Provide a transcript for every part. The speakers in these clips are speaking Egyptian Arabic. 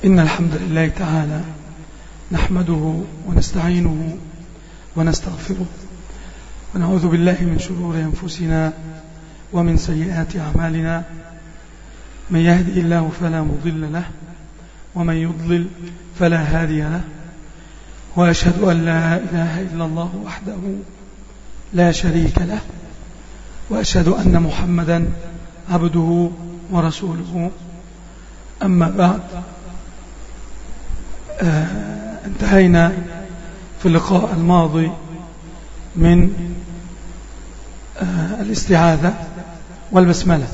إن الحمد لله تعالى نحمده ونستعينه ونستغفره ونعوذ بالله من شرور أنفسنا ومن سيئات أعمالنا من يهدي الله فلا مضل له ومن يضلل فلا هادي له وأشهد أن لا إله إلا الله وحده لا شريك له وأشهد أن محمدا عبده ورسوله أما بعد آه انتهينا في اللقاء الماضي من آه الاستعاذة والبسملة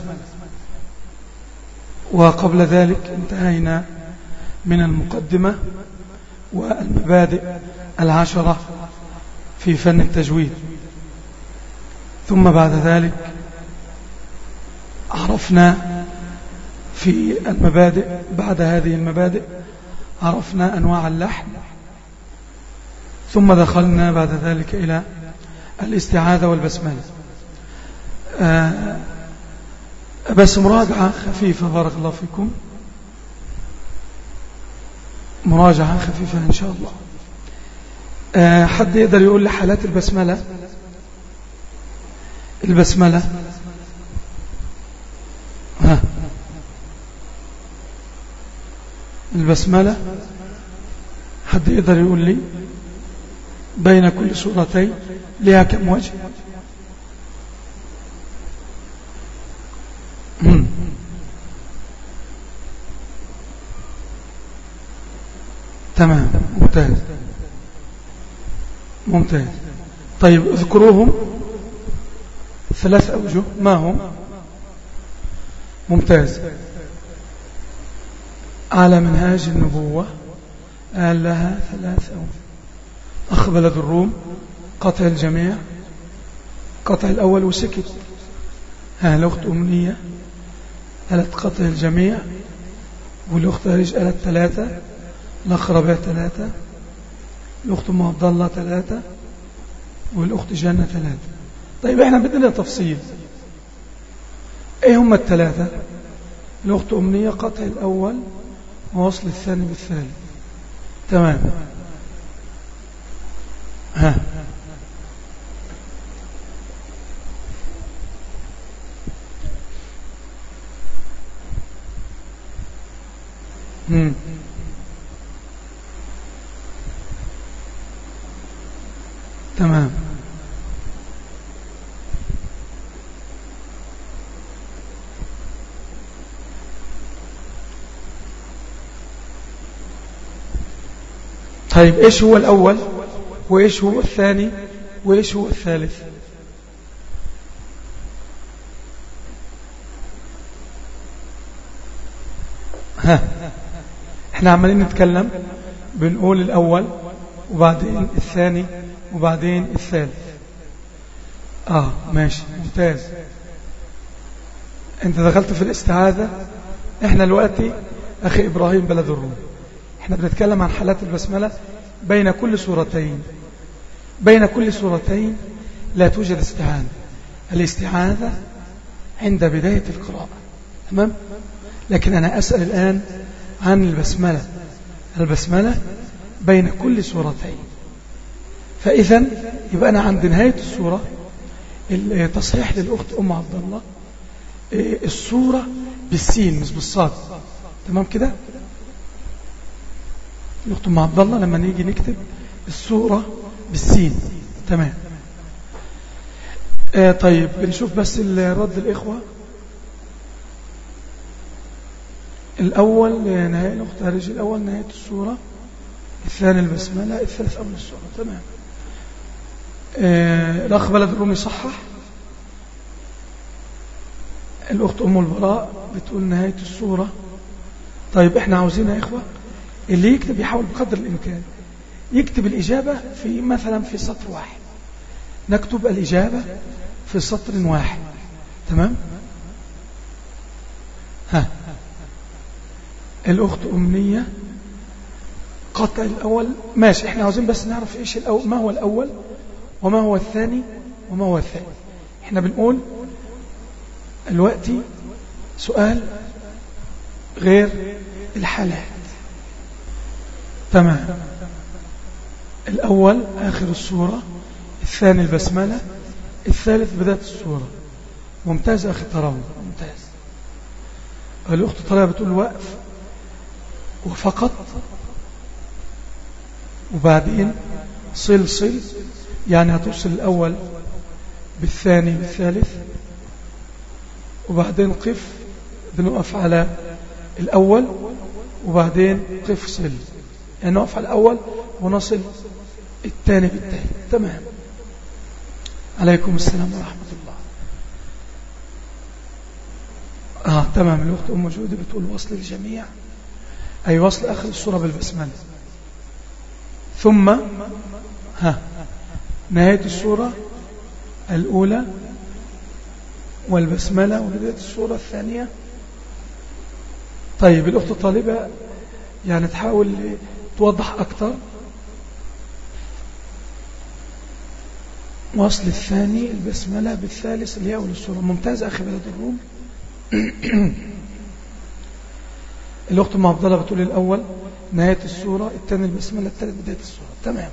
وقبل ذلك انتهينا من المقدمة والمبادئ العشرة في فن التجويد ثم بعد ذلك عرفنا في المبادئ بعد هذه المبادئ عرفنا أنواع اللحن ثم دخلنا بعد ذلك إلى الاستعاذة والبسملة آه بس مراجعة خفيفة بارك الله فيكم مراجعة خفيفة إن شاء الله آه حد يقدر يقول لي حالات البسملة البسملة ها البسملة حد يقدر يقول لي بين كل سورتين لها كم وجه تمام ممتاز ممتاز طيب اذكروهم ثلاث أوجه ما هم ممتاز على منهاج النبوة قال لها ثلاث أوجه أخ بلد الروم قطع الجميع قطع الأول وسكت ها الأخت أمنية قالت قطع الجميع والأخت هريج قالت ثلاثة الأخ ربيع ثلاثة الأخت أم عبد الله ثلاثة والأخت جنة ثلاثة طيب احنا بدنا تفصيل ايه هم الثلاثة الأخت أمنية قطع الأول ووصل الثاني بالثالث تمام ها مم. تمام طيب ايش هو الاول وايش هو الثاني وايش هو الثالث ها احنا عمالين نتكلم بنقول الاول وبعدين الثاني وبعدين الثالث اه ماشي ممتاز انت دخلت في الاستعاذة احنا دلوقتي اخي ابراهيم بلد الروم احنا بنتكلم عن حالات البسملة بين كل سورتين بين كل سورتين لا توجد استعاذة الاستعاذة عند بداية القراءة تمام لكن أنا أسأل الآن عن البسملة البسملة بين كل سورتين فإذا يبقى أنا عند نهاية السورة التصحيح للأخت أم عبد الله السورة بالسين مش بالصاد تمام كده الأخت أم عبد الله لما نيجي نكتب السورة بالسين تمام آه طيب بنشوف بس رد الإخوة الأول نهاية الأخت هرج الأول نهاية السورة الثاني البسملة الثالث أول السورة تمام آه الأخ بلد الرومي صحح الأخت أم البراء بتقول نهاية السورة طيب احنا عاوزين يا إخوة اللي يكتب يحاول بقدر الإمكان يكتب الإجابة في مثلا في سطر واحد نكتب الإجابة في سطر واحد تمام ها الأخت أمنية قطع الأول ماشي احنا عاوزين بس نعرف ايش الأول ما هو الأول وما هو الثاني وما هو الثالث احنا بنقول الوقت سؤال غير الحالات تمام الأول آخر السورة الثاني البسملة الثالث بداية السورة ممتاز أخي تراوي ممتاز الأخت طلعة بتقول وقف وفقط وبعدين صل صل يعني هتوصل الأول بالثاني بالثالث وبعدين قف بنقف على الأول وبعدين قف صل يعني نقف على الأول ونصل الثاني بالثاني تمام عليكم السلام ورحمة الله آه تمام الوقت أم جودي بتقول وصل الجميع أي وصل آخر السورة بالبسملة ثم ها نهاية السورة الأولى والبسملة وبداية السورة الثانية طيب الأخت الطالبة يعني تحاول توضح أكثر وصل الثاني البسملة بالثالث اللي هي أول السورة ممتاز أخي بلد الروم الأخت معضلة بتقول الأول نهاية السورة الثاني البسملة الثالث بداية السورة تمام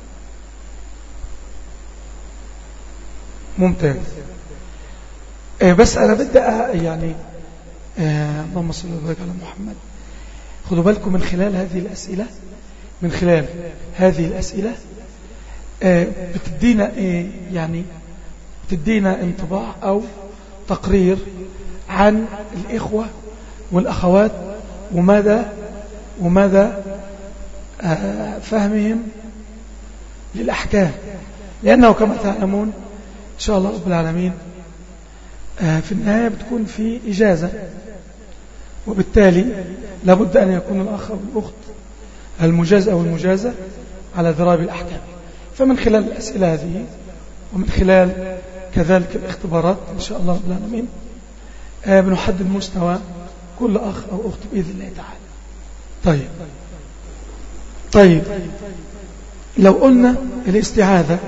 ممتاز آه بس أنا بدي يعني آه اللهم صل وبارك على محمد خدوا بالكم من خلال هذه الأسئلة من خلال هذه الأسئلة آه بتدينا آه يعني بتدينا انطباع أو تقرير عن الإخوة والأخوات وماذا وماذا آه فهمهم للأحكام لأنه كما تعلمون إن شاء الله رب العالمين في النهاية بتكون في إجازة وبالتالي لابد أن يكون الأخ أو الأخت المجاز أو المجازة على ذراب الأحكام فمن خلال الأسئلة هذه ومن خلال كذلك الاختبارات إن شاء الله رب العالمين بنحدد مستوى كل أخ أو أخت بإذن الله تعالى طيب طيب لو قلنا الاستعاذة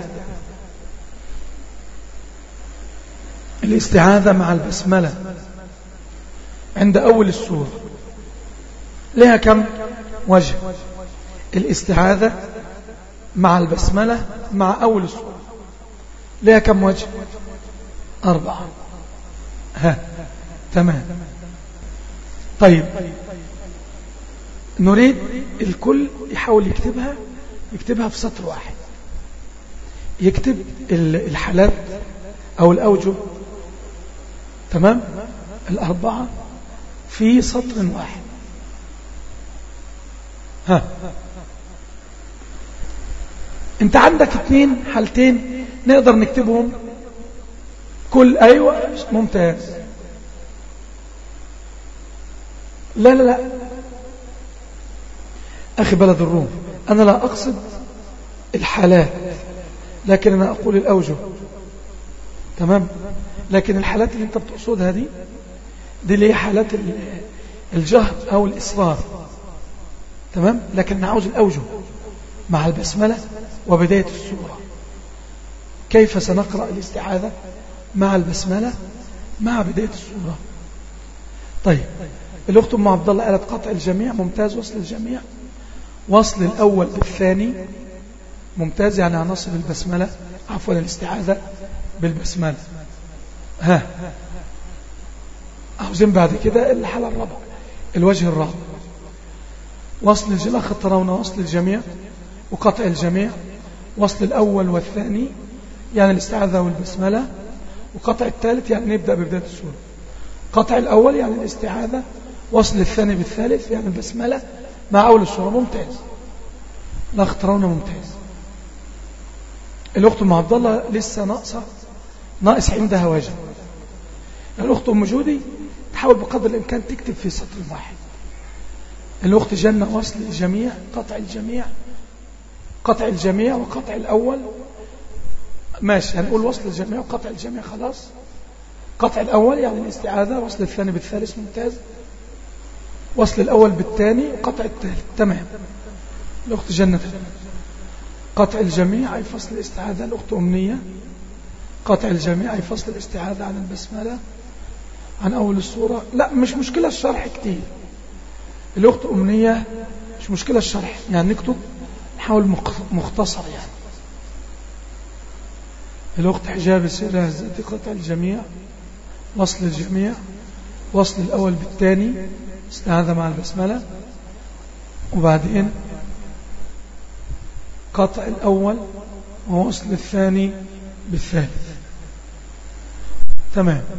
الاستعاذة مع البسملة عند أول السورة لها كم وجه الاستعاذة مع البسملة مع أول السورة لها كم وجه أربعة ها تمام طيب نريد الكل يحاول يكتبها يكتبها في سطر واحد يكتب الحالات أو الأوجه تمام الأربعة في سطر واحد ها انت عندك اثنين حالتين نقدر نكتبهم كل ايوه ممتاز لا لا لا اخي بلد الروم انا لا اقصد الحالات لكن انا اقول الاوجه تمام لكن الحالات اللي انت بتقصدها دي دي اللي هي حالات الجهر او الاصرار تمام لكن انا عاوز الاوجه مع البسمله وبدايه السوره كيف سنقرا الاستعاذه مع البسمله مع بدايه السوره طيب الاخت ام عبد الله قالت قطع الجميع ممتاز وصل الجميع وصل الاول بالثاني ممتاز يعني هنصل البسمله عفوا الاستعاذه بالبسمله ها عاوزين بعد كده الحالة الرابعة الوجه الرابع وصل الأخ ترون وصل الجميع وقطع الجميع وصل الأول والثاني يعني الاستعاذة والبسملة وقطع الثالث يعني نبدأ ببداية السورة قطع الأول يعني الاستعاذة وصل الثاني بالثالث يعني البسملة مع أول السورة ممتاز الأخ ترون ممتاز الأخت أم عبد الله لسه ناقصة ناقص عندها وجه الأخت أم جودي تحاول بقدر الإمكان تكتب في سطر واحد الأخت جنة وصل الجميع قطع الجميع قطع الجميع وقطع الأول ماشي هنقول وصل الجميع وقطع الجميع خلاص قطع الأول يعني الاستعاذة وصل الثاني بالثالث ممتاز وصل الأول بالثاني وقطع الثالث تمام الأخت جنة قطع الجميع أي فصل الاستعاذة الأخت أمنية قطع الجميع أي فصل الاستعاذة عن البسملة عن أول السورة لا مش مشكلة الشرح كتير الأخت أمنية مش مشكلة الشرح يعني نكتب نحاول مختصر يعني الوقت حجاب السيرة الذاتي قطع الجميع وصل الجميع وصل الأول بالثاني استعاذة مع البسملة وبعدين قطع الأول ووصل الثاني بالثالث تمام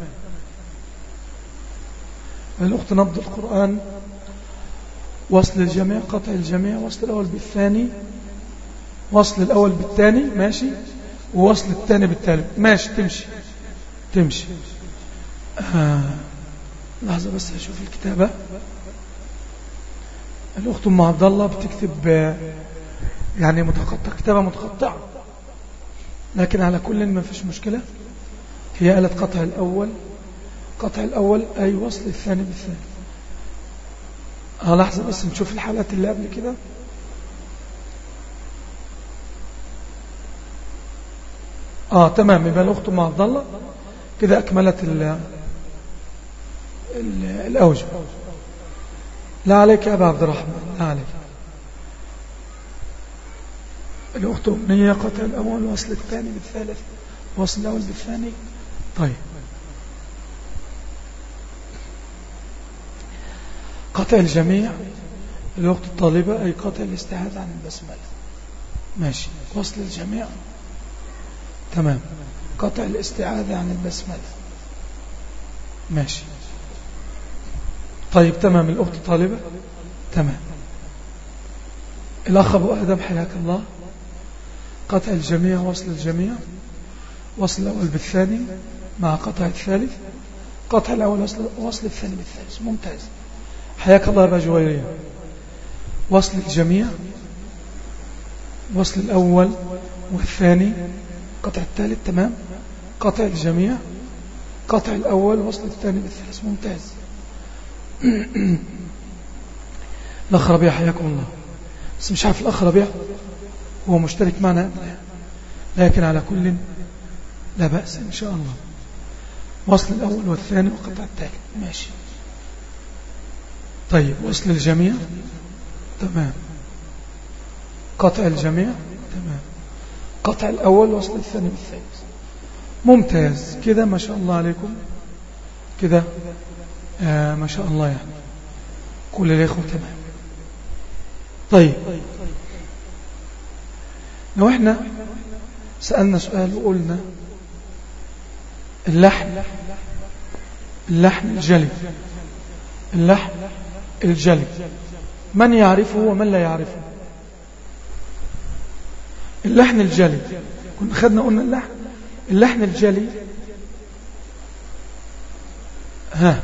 الأخت نبض القرآن وصل الجميع قطع الجميع وصل الأول بالثاني وصل الأول بالثاني ماشي ووصل الثاني بالثالث ماشي تمشي تمشي آه. لحظة بس أشوف الكتابة الأخت أم عبد الله بتكتب يعني متقطع كتابة متقطعة لكن على كل ما فيش مشكلة هي قالت قطع الأول قطع الأول أي وصل الثاني بالثاني آه لحظة بس نشوف الحالات اللي قبل كده اه تمام يبقى الاخت ام عبد الله كده اكملت ال ال الاوجه لا عليك يا ابا عبد الرحمن لا عليك الاخت امنيه قطع الاول وصل الثاني بالثالث وصل الاول بالثاني طيب قطع الجميع الوقت الطالبة أي قطع الاستعاذة عن البسملة ماشي وصل الجميع تمام قطع الاستعاذة عن البسملة ماشي طيب تمام الأخت طالبة تمام الأخ أبو آدم حياك الله قطع الجميع وصل الجميع وصل الأول بالثاني مع قطع الثالث قطع الأول وصل, وصل الثاني بالثالث ممتاز حياك الله يا جويرية وصل الجميع وصل الأول والثاني قطع الثالث تمام قطع الجميع قطع الأول وصل الثاني بالثالث ممتاز الأخ ربيع حياكم الله بس مش عارف الأخ ربيع هو مشترك معنا لكن على كل لا بأس إن شاء الله وصل الأول والثاني وقطع الثالث ماشي طيب وصل الجميع تمام قطع الجميع تمام قطع الأول وصل الثاني بالثالث ممتاز كده ما شاء الله عليكم كده آه ما شاء الله يعني كل الإخوة تمام طيب لو احنا سألنا سؤال وقلنا اللحن اللحن الجلي اللحن الجلي من يعرفه ومن لا يعرفه اللحن الجلي كنا خدنا قلنا اللحن اللحن الجلي ها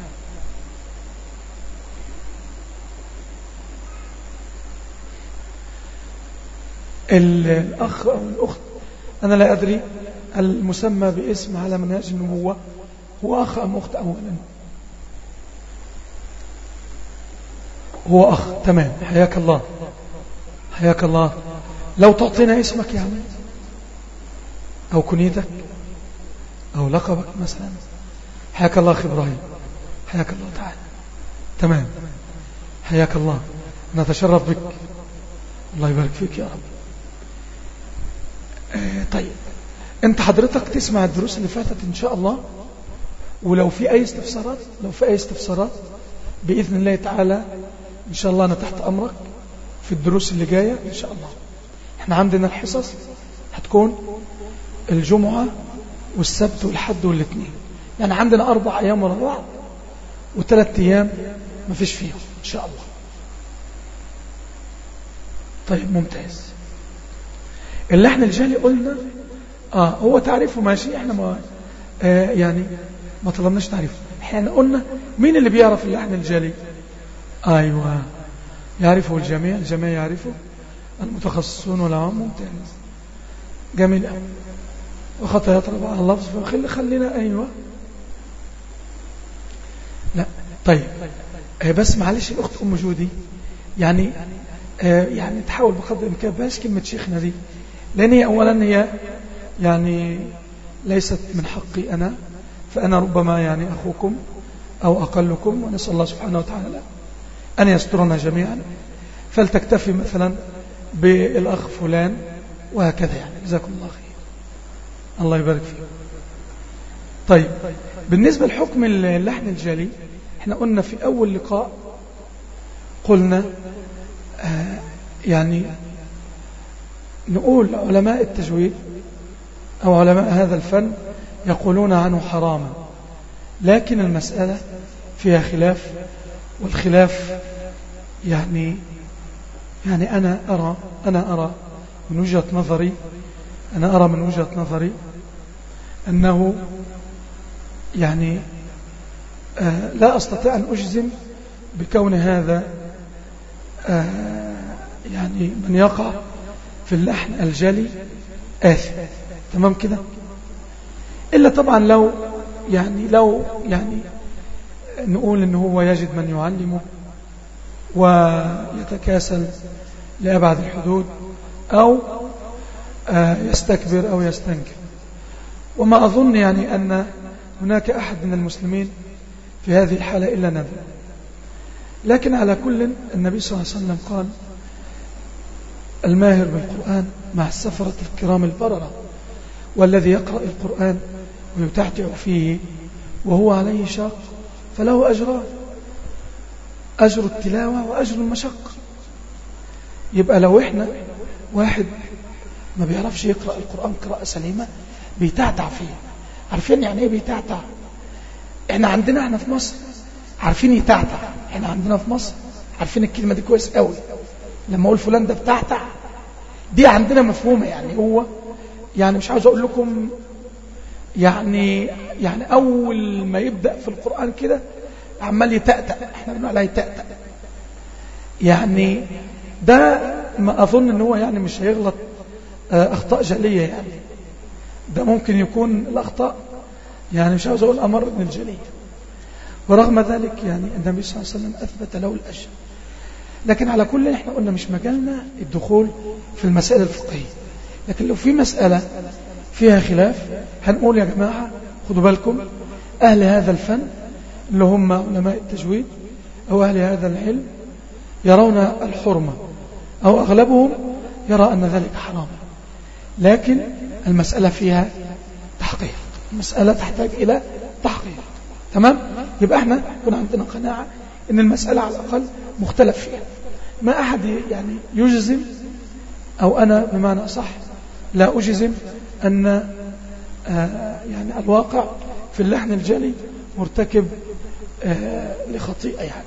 الأخ أو الأخت أنا لا أدري المسمى باسم على منهاج النبوة هو أخ أم أخت أولا هو أخ تمام حياك الله حياك الله لو تعطينا اسمك يعني أو كنيتك أو لقبك مثلا حياك الله أخي إبراهيم حياك الله تعالى تمام حياك الله نتشرف بك الله يبارك فيك يا رب آه طيب انت حضرتك تسمع الدروس اللي فاتت ان شاء الله ولو في اي استفسارات لو في اي استفسارات باذن الله تعالى إن شاء الله أنا تحت أمرك في الدروس اللي جاية إن شاء الله احنا عندنا الحصص هتكون الجمعة والسبت والحد والاثنين يعني عندنا أربع أيام ورا بعض وثلاث أيام ما فيش فيهم إن شاء الله طيب ممتاز اللحن الجالي قلنا آه هو تعريفه ماشي احنا ما آه يعني ما طلبناش تعريفه احنا قلنا مين اللي بيعرف اللحن الجالي أيوة يعرفه الجميع الجميع يعرفه المتخصصون والعام ممتاز جميل أوي وخطأ يطلب على اللفظ فخلي خلينا أيوة لا طيب آه بس معلش الأخت أم جودي يعني آه يعني تحاول بقدر الإمكان بس كلمة شيخنا دي لأن هي أولا هي يعني ليست من حقي أنا فأنا ربما يعني أخوكم أو أقلكم ونسأل الله سبحانه وتعالى أن يسترنا جميعا فلتكتفي مثلا بالأخ فلان وهكذا يعني جزاكم الله خير الله يبارك فيكم طيب بالنسبة لحكم اللحن الجلي احنا قلنا في أول لقاء قلنا آه يعني نقول علماء التجويد أو علماء هذا الفن يقولون عنه حراما لكن المسألة فيها خلاف والخلاف يعني يعني أنا أرى أنا أرى من وجهة نظري أنا أرى من وجهة نظري أنه يعني آه لا أستطيع أن أجزم بكون هذا آه يعني من يقع في اللحن الجلي آثم تمام كده إلا طبعا لو يعني لو يعني نقول إن هو يجد من يعلمه ويتكاسل لأبعد الحدود أو آه يستكبر أو يستنكر وما أظن يعني أن هناك أحد من المسلمين في هذه الحالة إلا نبي لكن على كل النبي صلى الله عليه وسلم قال الماهر بالقرآن مع السفرة الكرام البررة والذي يقرأ القرآن ويتعتع فيه وهو عليه شاق فله أجران أجر التلاوة وأجر المشقة يبقى لو إحنا واحد ما بيعرفش يقرأ القرآن قراءة سليمة بيتعتع فيه عارفين يعني ايه بيتعتع احنا عندنا احنا في مصر عارفين يتعتع احنا عندنا في مصر عارفين الكلمة دي كويس قوي لما اقول فلان ده بتعتع دي عندنا مفهومة يعني هو يعني مش عاوز اقول لكم يعني يعني اول ما يبدأ في القرآن كده عمال يتأتأ احنا بنقول عليه يتأتأ يعني ده ما اظن ان هو يعني مش هيغلط اخطاء جلية يعني ده ممكن يكون الاخطاء يعني مش عاوز اقول امر من الجلية ورغم ذلك يعني النبي صلى الله عليه وسلم اثبت له الاجر لكن على كل احنا قلنا مش مجالنا الدخول في المسائل الفقهية لكن لو في مسألة فيها خلاف هنقول يا جماعة خدوا بالكم أهل هذا الفن اللي هم علماء التجويد أو أهل هذا العلم يرون الحرمة أو أغلبهم يرى أن ذلك حرام لكن المسألة فيها تحقيق المسألة تحتاج إلى تحقيق تمام يبقى احنا كنا عندنا قناعة ان المسألة على الأقل مختلف فيها ما أحد يعني يجزم أو أنا بمعنى صح لا أجزم أن آه يعني الواقع في اللحن الجلي مرتكب آه لخطيئة يعني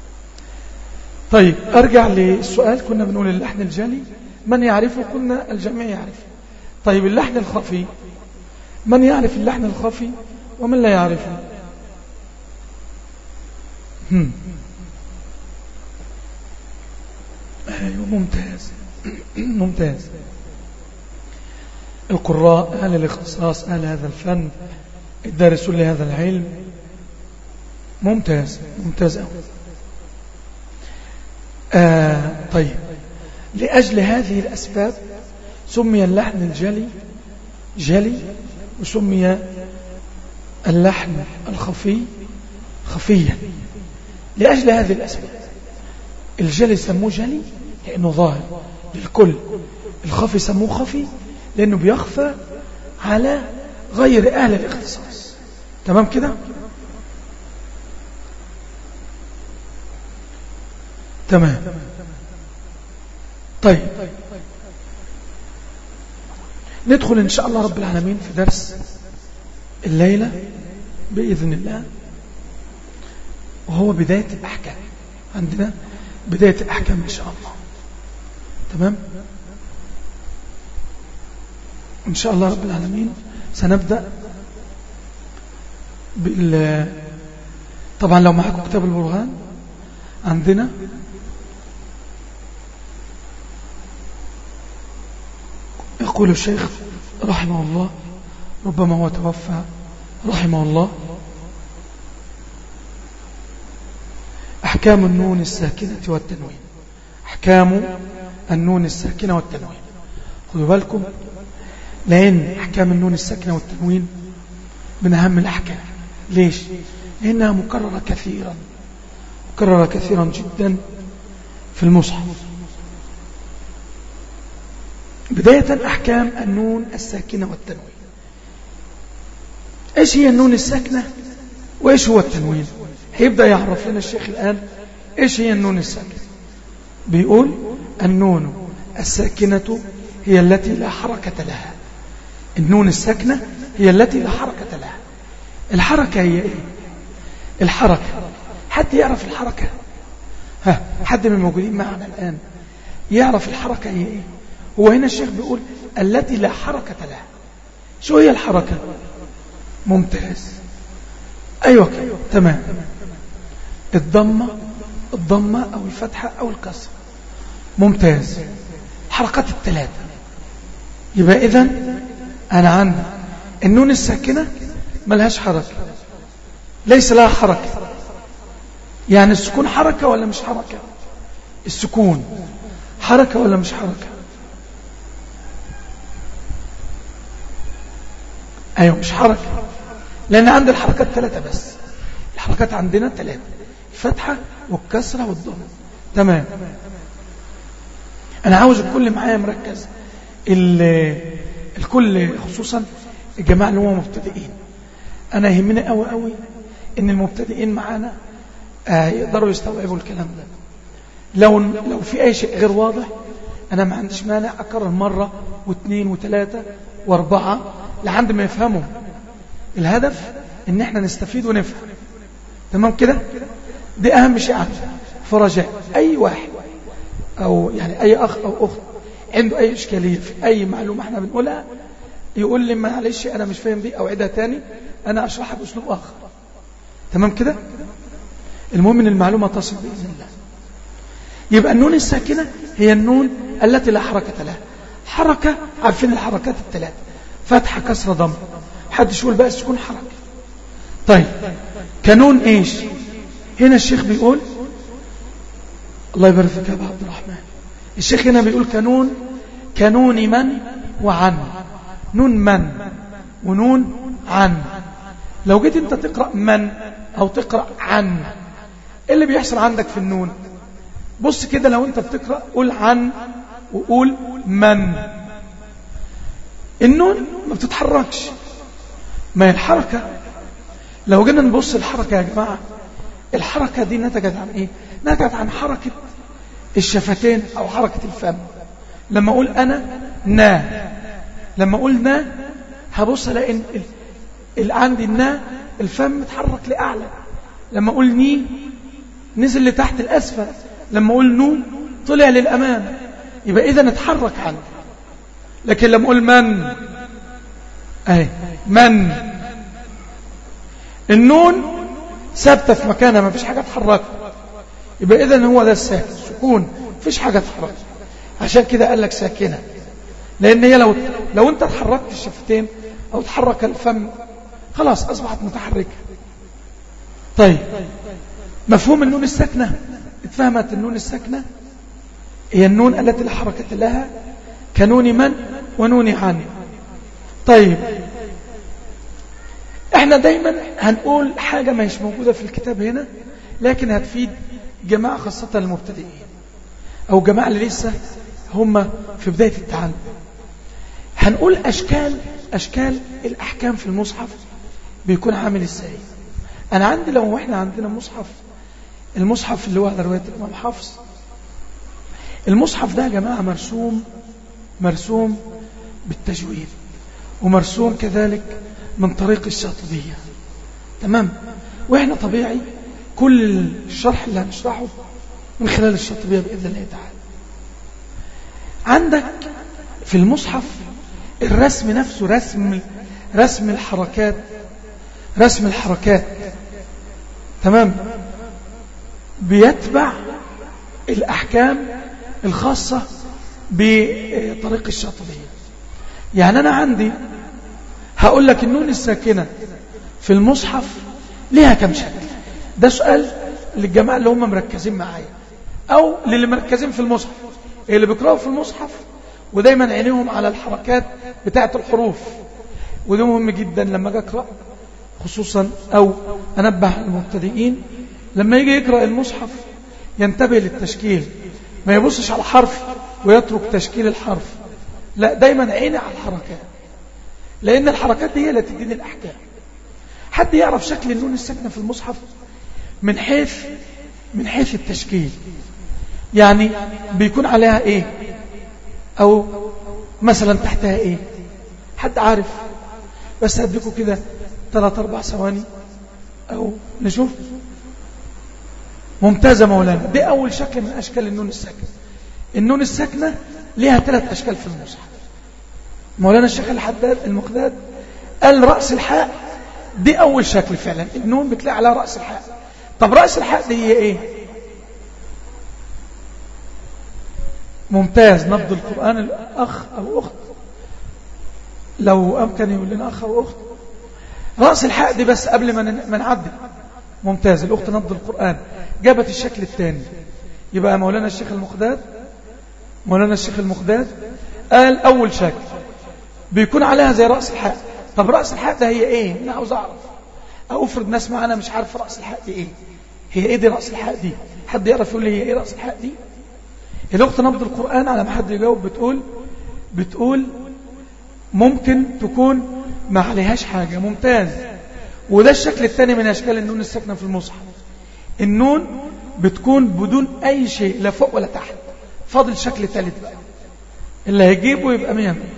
طيب أرجع للسؤال كنا بنقول اللحن الجلي من يعرفه قلنا الجميع يعرفه طيب اللحن الخفي من يعرف اللحن الخفي ومن لا يعرفه هم. أيوة ممتاز ممتاز القراء أهل الاختصاص أهل هذا الفن الدارسون لهذا العلم ممتاز ممتاز أوي آه طيب لأجل هذه الأسباب سمي اللحن الجلي جلي وسمي اللحن الخفي خفيا لأجل هذه الأسباب الجلي سموه جلي لأنه ظاهر للكل الخفي سموه خفي لأنه بيخفى على غير أهل الاختصاص تمام كده تمام طيب ندخل إن شاء الله رب العالمين في درس الليلة بإذن الله وهو بداية الأحكام عندنا بداية الأحكام إن شاء الله تمام إن شاء الله رب العالمين سنبدأ بال طبعا لو معكم كتاب البرهان عندنا يقول الشيخ رحمه الله ربما هو توفى رحمه الله أحكام النون الساكنة والتنوين أحكام النون الساكنة والتنوين خذوا بالكم لأن أحكام النون الساكنة والتنوين من أهم الأحكام ليش؟ لأنها مكررة كثيرا مكررة كثيرا جدا في المصحف بداية أحكام النون الساكنة والتنوين إيش هي النون الساكنة وإيش هو التنوين هيبدأ يعرف لنا الشيخ الآن إيش هي النون الساكنة بيقول النون الساكنة هي التي لا حركة لها النون الساكنة هي التي لا حركة لها الحركة هي إيه الحركة حد يعرف الحركة ها حد من الموجودين معنا الآن يعرف الحركة هي إيه هو هنا الشيخ بيقول التي لا حركة لها شو هي الحركة ممتاز أيوة كده تمام الضمة الضمة أو الفتحة أو الكسر ممتاز حركات الثلاثة يبقى إذن أنا عندي النون الساكنة ملهاش حركة ليس لها حركة يعني السكون حركة ولا مش حركة السكون حركة ولا مش حركة أيوة مش حركة لأن عند الحركات ثلاثة بس الحركات عندنا ثلاثة الفتحة والكسرة والضم تمام أنا عاوز الكل معايا مركز الكل خصوصا الجماعة اللي هم مبتدئين أنا يهمني قوي قوي إن المبتدئين معانا آه يقدروا يستوعبوا الكلام ده لو لو في أي شيء غير واضح أنا ما عنديش مانع أكرر مرة واثنين وثلاثة وأربعة لعند ما يفهموا الهدف إن إحنا نستفيد ونفهم تمام كده دي أهم شيء عندي فرجاء أي واحد أو يعني أي أخ أو أخت عنده أي إشكالية في أي معلومة إحنا بنقولها يقول لي معلش أنا مش فاهم دي أو عيدها تاني أنا أشرحها بأسلوب آخر تمام كده المهم ان المعلومة تصل بإذن الله يبقى النون الساكنة هي النون التي لا حركة لها حركة عارفين الحركات الثلاثة فتحة كسرة ضم حدش يقول بقى السكون حركة طيب كنون ايش هنا الشيخ بيقول الله يبارك فيك يا ابو عبد الرحمن الشيخ هنا بيقول كنون كنون من وعن نون من ونون عن لو جيت انت تقرأ من او تقرأ عن ايه اللي بيحصل عندك في النون بص كده لو انت بتقرأ قول عن وقول من النون ما بتتحركش ما هي الحركة لو جينا نبص الحركة يا جماعة الحركة دي نتجت عن ايه نتجت عن حركة الشفتين او حركة الفم لما اقول انا نا لما اقول نا هبص الاقي اللي عندي النا الفم اتحرك لأعلى لما اقول ني نزل لتحت الأسفل لما اقول نو طلع للأمام يبقى إذا اتحرك عنه لكن لما اقول من اهي من النون ثابته في مكانها ما فيش حاجة اتحركت يبقى إذا هو ده الساكن سكون فيش حاجة اتحركت عشان كده قال لك ساكنة لأن هي لو لو أنت اتحركت الشفتين أو تحرك الفم خلاص أصبحت متحركة طيب مفهوم النون الساكنة اتفهمت النون الساكنة هي النون التي لا حركة لها كنون من ونون عن طيب احنا دايما هنقول حاجة ما هيش موجودة في الكتاب هنا لكن هتفيد جماعة خاصة المبتدئين او جماعة اللي لسه هم في بداية التعلم هنقول اشكال اشكال الاحكام في المصحف بيكون عامل ازاي انا عندي لو احنا عندنا مصحف المصحف اللي هو على رواية الامام حفص المصحف ده يا جماعة مرسوم مرسوم بالتجويد ومرسوم كذلك من طريق الشاطبية تمام واحنا طبيعي كل الشرح اللي هنشرحه من خلال الشاطبية بإذن الله تعالى عندك في المصحف الرسم نفسه رسم رسم الحركات رسم الحركات تمام بيتبع الأحكام الخاصة بطريق الشاطبية يعني أنا عندي هقول لك النون الساكنة في المصحف ليها كم شكل ده سؤال للجماعة اللي هم مركزين معايا أو للي مركزين في المصحف اللي بيقرأوا في المصحف ودايما عينيهم على الحركات بتاعة الحروف وده مهم جدا لما اجي اقرا خصوصا أو أنبه المبتدئين لما يجي يقرأ المصحف ينتبه للتشكيل ما يبصش على حرف ويترك تشكيل الحرف لا دايما عيني على الحركات لأن الحركات دي هي اللي تديني الأحكام حد يعرف شكل النون الساكنة في المصحف من حيث من حيث التشكيل يعني بيكون عليها ايه او مثلا تحتها ايه حد عارف بس هديكوا كده ثلاث اربع ثواني او نشوف ممتازة مولانا دي اول شكل من اشكال النون الساكنة النون الساكنة ليها ثلاث اشكال في المصحف مولانا الشيخ الحداد المقداد قال رأس الحاء دي اول شكل فعلا النون بتلاقي على رأس الحاء طب رأس الحاء دي هي ايه ممتاز نبض القرآن الأخ أو أخت لو أمكن يقول لنا أخ أو أخت رأس الحاء دي بس قبل ما نعدي ممتاز الأخت نبض القرآن جابت الشكل الثاني يبقى مولانا الشيخ المقداد مولانا الشيخ المقداد قال أول شكل بيكون عليها زي رأس الحاء طب رأس الحاء ده هي إيه أنا عاوز أعرف أو افرض ناس معانا مش عارف رأس الحاء دي إيه هي إيه دي رأس الحاء دي حد يعرف يقول لي هي إيه رأس الحاء دي الأخت نبض القرآن على ما حد يجاوب بتقول بتقول ممكن تكون ما عليهاش حاجة ممتاز وده الشكل الثاني من أشكال النون الساكنة في المصحف النون بتكون بدون أي شيء لا فوق ولا تحت فاضل شكل ثالث بقى اللي هيجيبه يبقى مية مية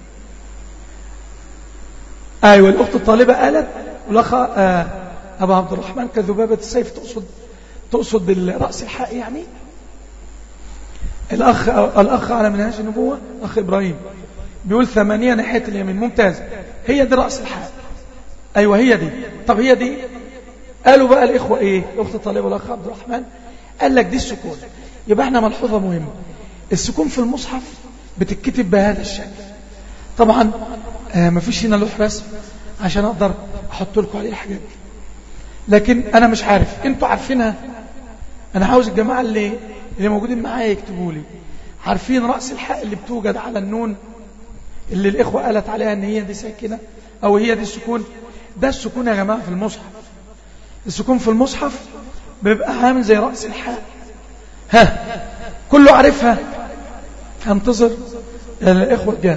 أيوة الأخت الطالبة قالت والأخ آه أبو عبد الرحمن كذبابة السيف تقصد تقصد رأس الحق يعني الأخ, الأخ على منهاج النبوة أخ إبراهيم بيقول ثمانية ناحية اليمين ممتاز هي دي رأس الحق أيوة هي دي طب هي دي قالوا بقى الإخوة إيه الأخت الطالبة والأخ عبد الرحمن قال لك دي السكون يبقى احنا ملحوظة مهمة السكون في المصحف بتتكتب بهذا الشكل طبعا آه مفيش هنا لوح رسم عشان أقدر أحط لكم عليه الحاجات دي لكن أنا مش عارف أنتوا عارفينها أنا عاوز الجماعة اللي اللي موجودين معايا يكتبوا لي عارفين رأس الحق اللي بتوجد على النون اللي الإخوة قالت عليها أن هي دي ساكنة أو هي دي السكون ده السكون يا جماعة في المصحف السكون في المصحف بيبقى عامل زي رأس الحق ها كله عارفها هنتظر الإخوة الجاد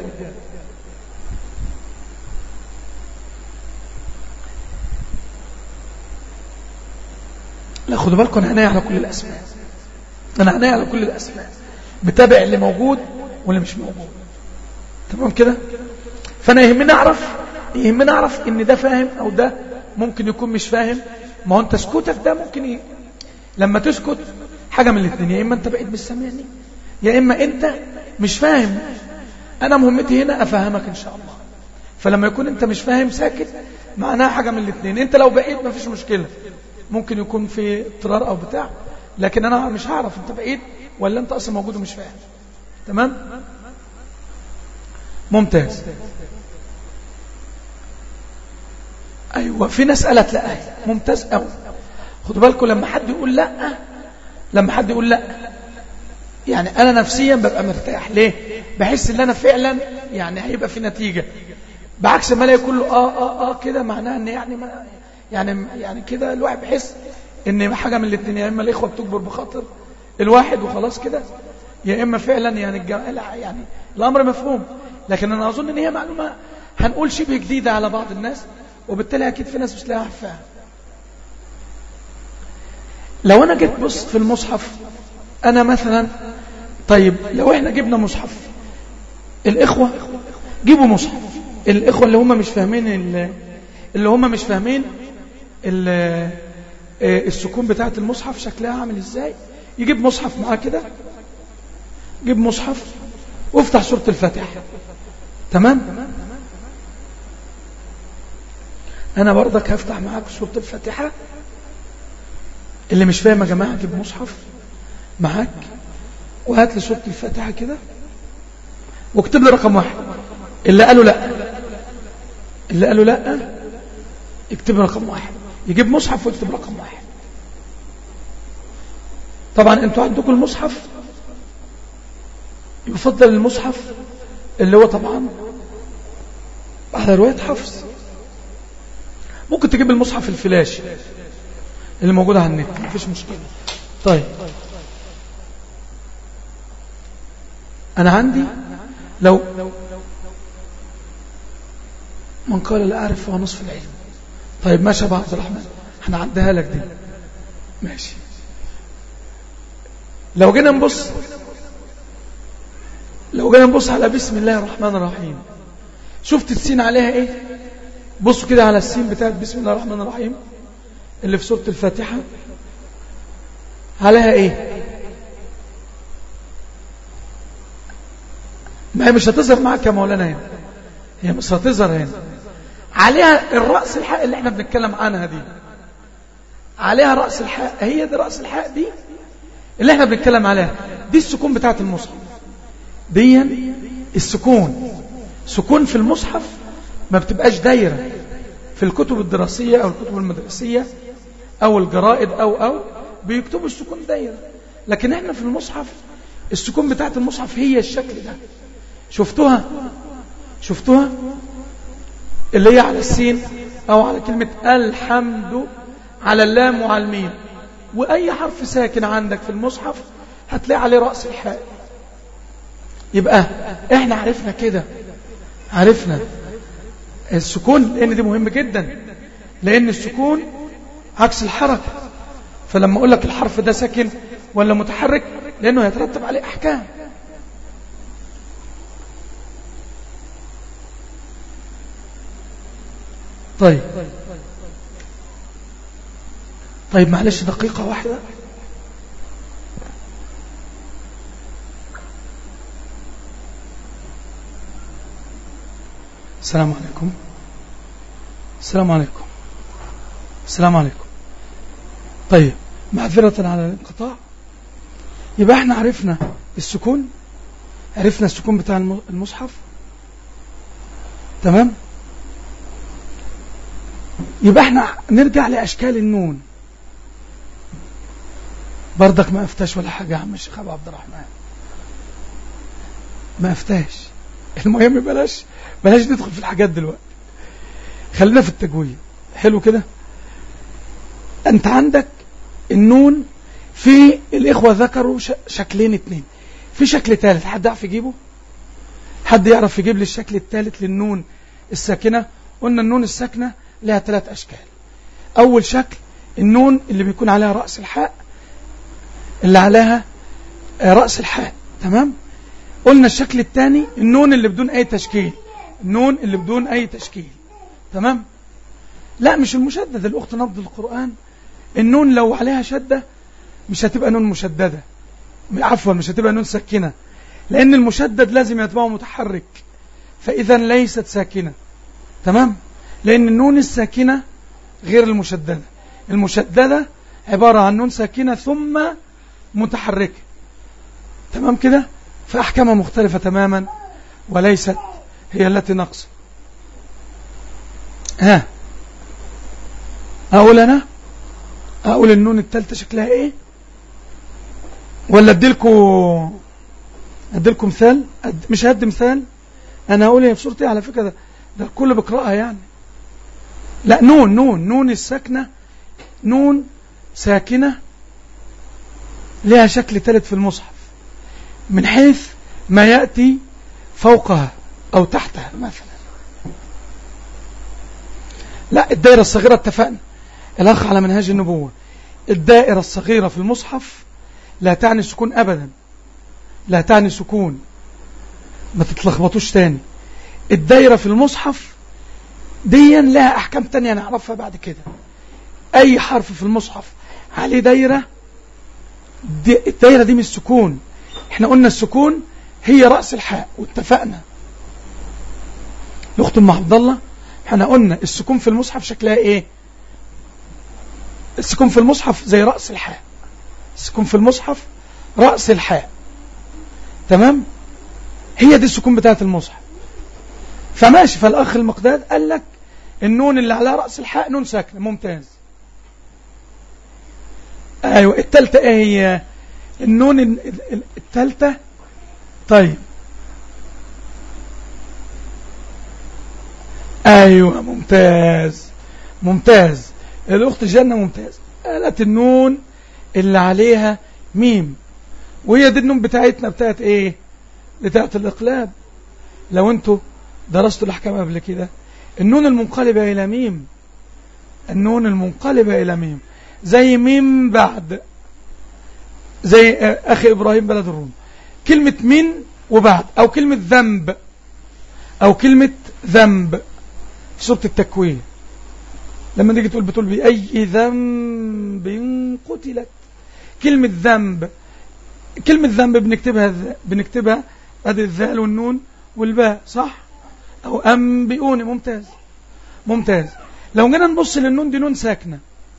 لا خدوا بالكم انا عينيا على كل الاسماء انا عينيا على كل الاسماء بتابع اللي موجود واللي مش موجود تمام كده فانا يهمني اعرف يهمني اعرف ان ده فاهم او ده ممكن يكون مش فاهم ما هو انت سكوتك ده ممكن ي... لما تسكت حاجه من الاثنين يا اما انت بعيد مش سامعني يا اما انت مش فاهم انا مهمتي هنا افهمك ان شاء الله فلما يكون انت مش فاهم ساكت معناها حاجه من الاثنين انت لو بعيد ما فيش مشكله ممكن يكون في اضطرار او بتاع لكن انا مش هعرف انت بعيد ولا انت اصلا موجود ومش فاهم تمام ممتاز ايوه في ناس قالت لا ممتاز قوي خدوا بالكم لما حد يقول لا لما حد يقول لا يعني انا نفسيا ببقى مرتاح ليه بحس ان انا فعلا يعني هيبقى في نتيجه بعكس ما الاقي كله اه اه اه كده معناها ان يعني ما يعني يعني كده الواحد بيحس ان حاجه من الاثنين يا اما الاخوه بتكبر بخاطر الواحد وخلاص كده يا اما فعلا يعني الجماعه يعني الامر مفهوم لكن انا اظن ان هي معلومه هنقول شبه جديده على بعض الناس وبالتالي اكيد في ناس مش لاقيها عارفاها لو انا جيت بص في المصحف انا مثلا طيب لو احنا جبنا مصحف الاخوه جيبوا مصحف الاخوه اللي هم مش فاهمين اللي هم مش فاهمين السكون بتاعت المصحف شكلها عامل ازاي يجيب مصحف معاه كده جيب مصحف وافتح سورة الفاتحة تمام انا برضك هفتح معاك سورة الفاتحة اللي مش فاهم يا جماعة جيب مصحف معاك وهات لي سورة الفاتحة كده واكتب لي رقم واحد اللي قالوا لا اللي قالوا لا يكتب رقم واحد يجيب مصحف ويكتب رقم واحد طبعا انتوا عندكم المصحف يفضل المصحف اللي هو طبعا على رواية حفظ ممكن تجيب المصحف الفلاش اللي موجود على النت مفيش مشكلة طيب أنا عندي لو من قال لا أعرف فهو نصف العلم طيب ماشي يا عبد الرحمن هنعديها لك دي ماشي لو جينا نبص لو جينا نبص على بسم الله الرحمن الرحيم شفت السين عليها ايه بصوا كده على السين بتاعت بسم الله الرحمن الرحيم اللي في سورة الفاتحة عليها ايه ما هي مش هتظهر معاك يا مولانا هنا هي مش هتظهر هنا عليها الرأس الحاء اللي احنا بنتكلم عنها دي عليها رأس الحاء هي دي رأس الحاء دي اللي احنا بنتكلم عليها دي السكون بتاعت المصحف دي السكون سكون في المصحف ما بتبقاش دايرة في الكتب الدراسية أو الكتب المدرسية أو الجرائد أو أو بيكتبوا السكون دايرة لكن احنا في المصحف السكون بتاعت المصحف هي الشكل ده شفتوها شفتوها اللي هي على السين أو على كلمة الحمد على اللام وعلى الميم وأي حرف ساكن عندك في المصحف هتلاقي عليه رأس الحاء يبقى احنا عرفنا كده عرفنا السكون لأن دي مهم جدا لأن السكون عكس الحركة فلما أقول لك الحرف ده ساكن ولا متحرك لأنه يترتب عليه أحكام طيب طيب معلش دقيقة واحدة السلام عليكم السلام عليكم السلام عليكم طيب معذرة على الانقطاع يبقى احنا عرفنا السكون عرفنا السكون بتاع المصحف تمام يبقى احنا نرجع لأشكال النون برضك ما افتاش ولا حاجة يا عم الشيخ أبو عبد الرحمن ما افتاش المهم بلاش بلاش ندخل في الحاجات دلوقتي خلينا في التجويد حلو كده انت عندك النون في الإخوة ذكروا شكلين اتنين في شكل ثالث حد يعرف يجيبه حد يعرف يجيب لي الشكل الثالث للنون الساكنة قلنا النون الساكنة لها ثلاث أشكال أول شكل النون اللي بيكون عليها رأس الحاء اللي عليها رأس الحاء تمام قلنا الشكل الثاني النون اللي بدون أي تشكيل النون اللي بدون أي تشكيل تمام لا مش المشدد الأخت نبض القرآن النون لو عليها شدة مش هتبقى نون مشددة عفوا مش هتبقى نون ساكنة لأن المشدد لازم يتبعه متحرك فإذا ليست ساكنة تمام لأن النون الساكنة غير المشددة المشددة عبارة عن نون ساكنة ثم متحركة تمام كده فأحكامها مختلفة تماما وليست هي التي نقص ها أقول أنا أقول النون التالتة شكلها إيه ولا أديلكم أديلكم مثال أد... مش هدي مثال أنا أقول هي في صورتي على فكرة ده, ده الكل بيقرأها يعني لا نون نون نون الساكنة نون ساكنة لها شكل ثالث في المصحف من حيث ما يأتي فوقها أو تحتها مثلا لا الدائرة الصغيرة اتفقنا الأخ على منهاج النبوة الدائرة الصغيرة في المصحف لا تعني سكون أبدا لا تعني سكون ما تتلخبطوش تاني الدائرة في المصحف ديا لها أحكام تانية نعرفها بعد كده أي حرف في المصحف عليه دايرة دي الدايرة دي مش سكون احنا قلنا السكون هي رأس الحاء واتفقنا الأخت أم عبد الله احنا قلنا السكون في المصحف شكلها ايه السكون في المصحف زي رأس الحاء السكون في المصحف رأس الحاء تمام هي دي السكون بتاعت المصحف فماشي فالأخ المقداد قال لك النون اللي على رأس الحاء نون ساكنة ممتاز أيوة التالتة ايه هي النون التالتة طيب ايوه ممتاز ممتاز الاخت جنة ممتاز قالت النون اللي عليها ميم وهي دي النون بتاعتنا بتاعت ايه بتاعت الاقلاب لو انتوا درستوا الأحكام قبل كده النون المنقلبة إلى ميم النون المنقلبة إلى ميم زي ميم بعد زي أخي إبراهيم بلد الروم كلمة من وبعد أو كلمة ذنب أو كلمة ذنب في سورة التكوين لما تيجي تقول بتقول بأي ذنب قتلت كلمة ذنب كلمة ذنب بنكتبها بنكتبها ادي الذال والنون والباء صح او انبئوني ممتاز ممتاز لو جينا نبص للنون دي نون ساكنه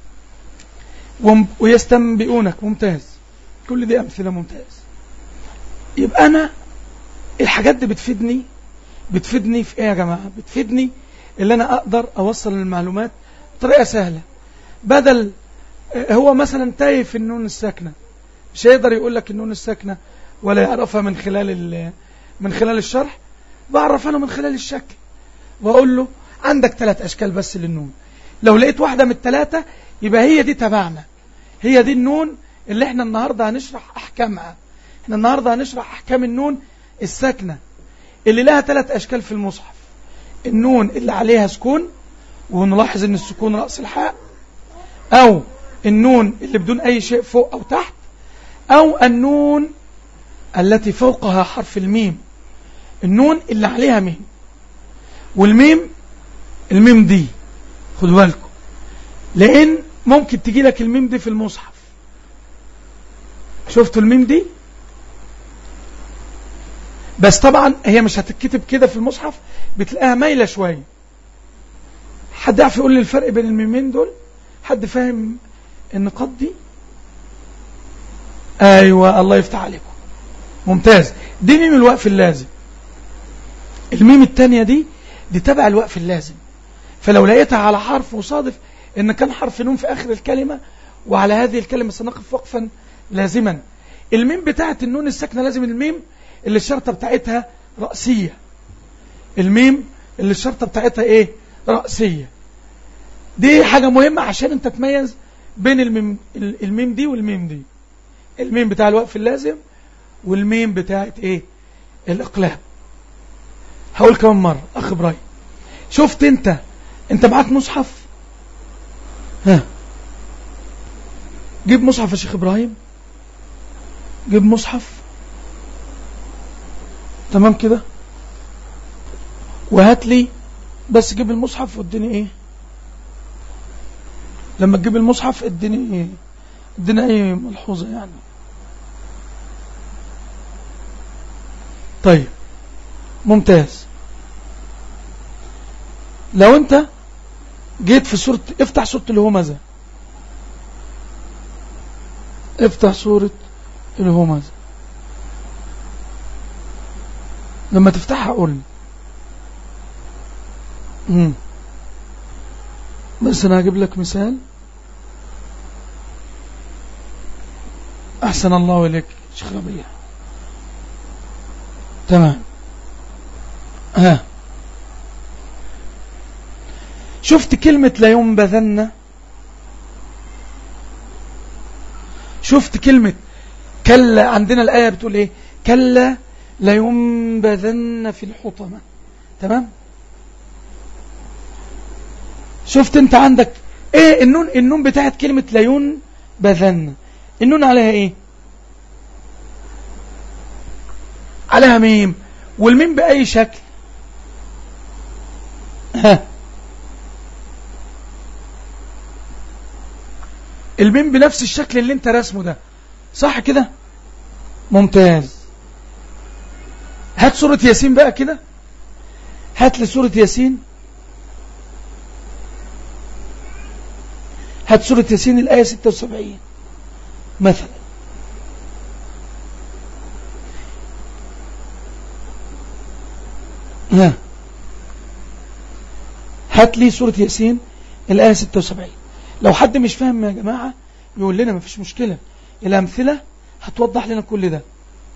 ويستنبئونك ممتاز كل دي امثله ممتاز يبقى انا الحاجات دي بتفيدني بتفيدني في ايه يا جماعه بتفيدني اللي انا اقدر اوصل المعلومات بطريقه سهله بدل هو مثلا تايه في النون الساكنه مش هيقدر يقول لك النون الساكنه ولا يعرفها من خلال من خلال الشرح بعرف انا من خلال الشكل واقول له عندك ثلاث اشكال بس للنون لو لقيت واحده من الثلاثه يبقى هي دي تبعنا هي دي النون اللي احنا النهارده هنشرح احكامها احنا النهارده هنشرح احكام النون الساكنه اللي لها ثلاث اشكال في المصحف النون اللي عليها سكون ونلاحظ ان السكون راس الحاء او النون اللي بدون اي شيء فوق او تحت او النون التي فوقها حرف الميم النون اللي عليها ميم والميم الميم دي خدوا بالكم لان ممكن تجي لك الميم دي في المصحف شفتوا الميم دي بس طبعا هي مش هتتكتب كده في المصحف بتلاقيها مايلة شوية حد يعرف يقول لي الفرق بين الميمين دول حد فاهم النقاط دي ايوه الله يفتح عليكم ممتاز دي ميم الوقف اللازم الميم التانية دي دي تبع الوقف اللازم فلو لقيتها على حرف وصادف ان كان حرف نون في اخر الكلمة وعلى هذه الكلمة سنقف وقفا لازما الميم بتاعت النون الساكنة لازم الميم اللي الشرطة بتاعتها رأسية الميم اللي الشرطة بتاعتها ايه رأسية دي حاجة مهمة عشان انت تميز بين الميم, الميم دي والميم دي الميم بتاع الوقف اللازم والميم بتاعت ايه الاقلاب هقول كمان مرة اخ ابراهيم شفت انت انت معاك مصحف ها جيب مصحف يا شيخ ابراهيم جيب مصحف تمام كده وهات لي بس جيب المصحف واديني ايه لما تجيب المصحف اديني ايه ادينا اي ملحوظة يعني طيب ممتاز لو انت جيت في سورة افتح سورة الهمزة افتح سورة الهمزة لما تفتحها قول لي بس انا هجيب لك مثال احسن الله اليك شيخ ربيع تمام ها شفت كلمة لا ينبذن شفت كلمة كلا عندنا الآية بتقول ايه كلا لا ينبذن في الحطمة تمام شفت انت عندك ايه النون النون بتاعت كلمة لا ينبذن النون عليها ايه عليها ميم والميم بأي شكل ها الميم بنفس الشكل اللي انت رسمه ده صح كده ممتاز هات سورة ياسين بقى كده هات لي سورة ياسين هات سورة ياسين الآية 76 مثلا ها هات لي سورة ياسين الآية 76 لو حد مش فاهم يا جماعة يقول لنا مفيش مشكلة الأمثلة هتوضح لنا كل ده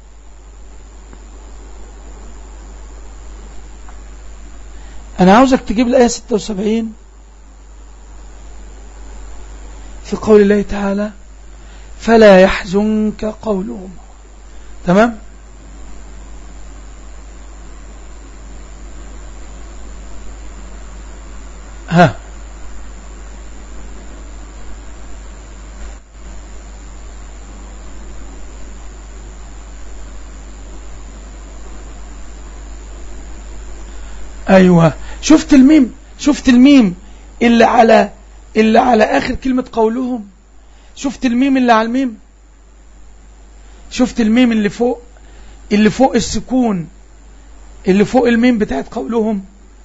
أنا عاوزك تجيب الآية 76 في قول الله تعالى فلا يحزنك قولهم تمام ها ايوه شفت الميم شفت الميم اللي على اللي على اخر كلمة قولهم شفت الميم اللي على الميم شفت الميم اللي فوق اللي فوق السكون اللي فوق الميم بتاعت قولهم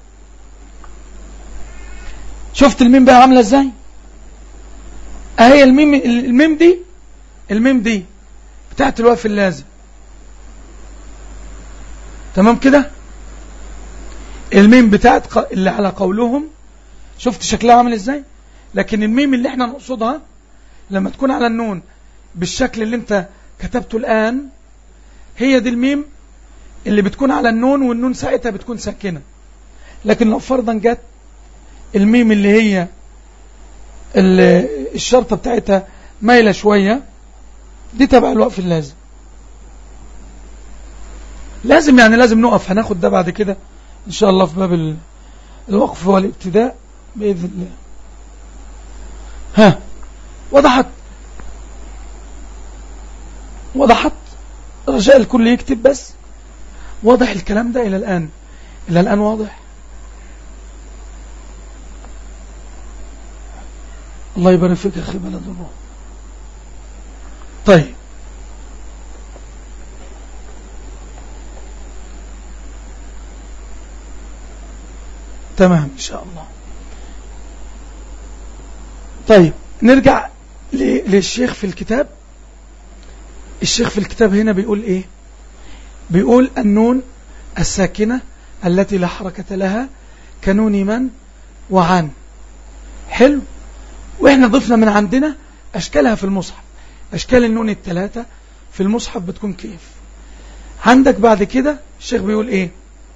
شفت الميم بقى عاملة ازاي اهي الميم الميم دي الميم دي بتاعت الوقف اللازم تمام كده الميم بتاعت اللي على قولهم شفت شكلها عامل ازاي لكن الميم اللي احنا نقصدها لما تكون على النون بالشكل اللي انت كتبته الآن هي دي الميم اللي بتكون على النون والنون ساعتها بتكون ساكنة لكن لو فرضا جت الميم اللي هي الشرطة بتاعتها مايلة شوية دي تبع الوقف اللازم لازم يعني لازم نقف هناخد ده بعد كده إن شاء الله في باب الوقف والابتداء بإذن الله ها وضحت وضحت رجاء الكل يكتب بس واضح الكلام ده إلى الآن إلى الآن واضح الله يبارك فيك يا أخي بلد الروح طيب تمام إن شاء الله طيب نرجع للشيخ في الكتاب الشيخ في الكتاب هنا بيقول ايه بيقول النون الساكنة التي لا حركة لها كنون من وعن حلو واحنا ضفنا من عندنا اشكالها في المصحف اشكال النون الثلاثة في المصحف بتكون كيف عندك بعد كده الشيخ بيقول ايه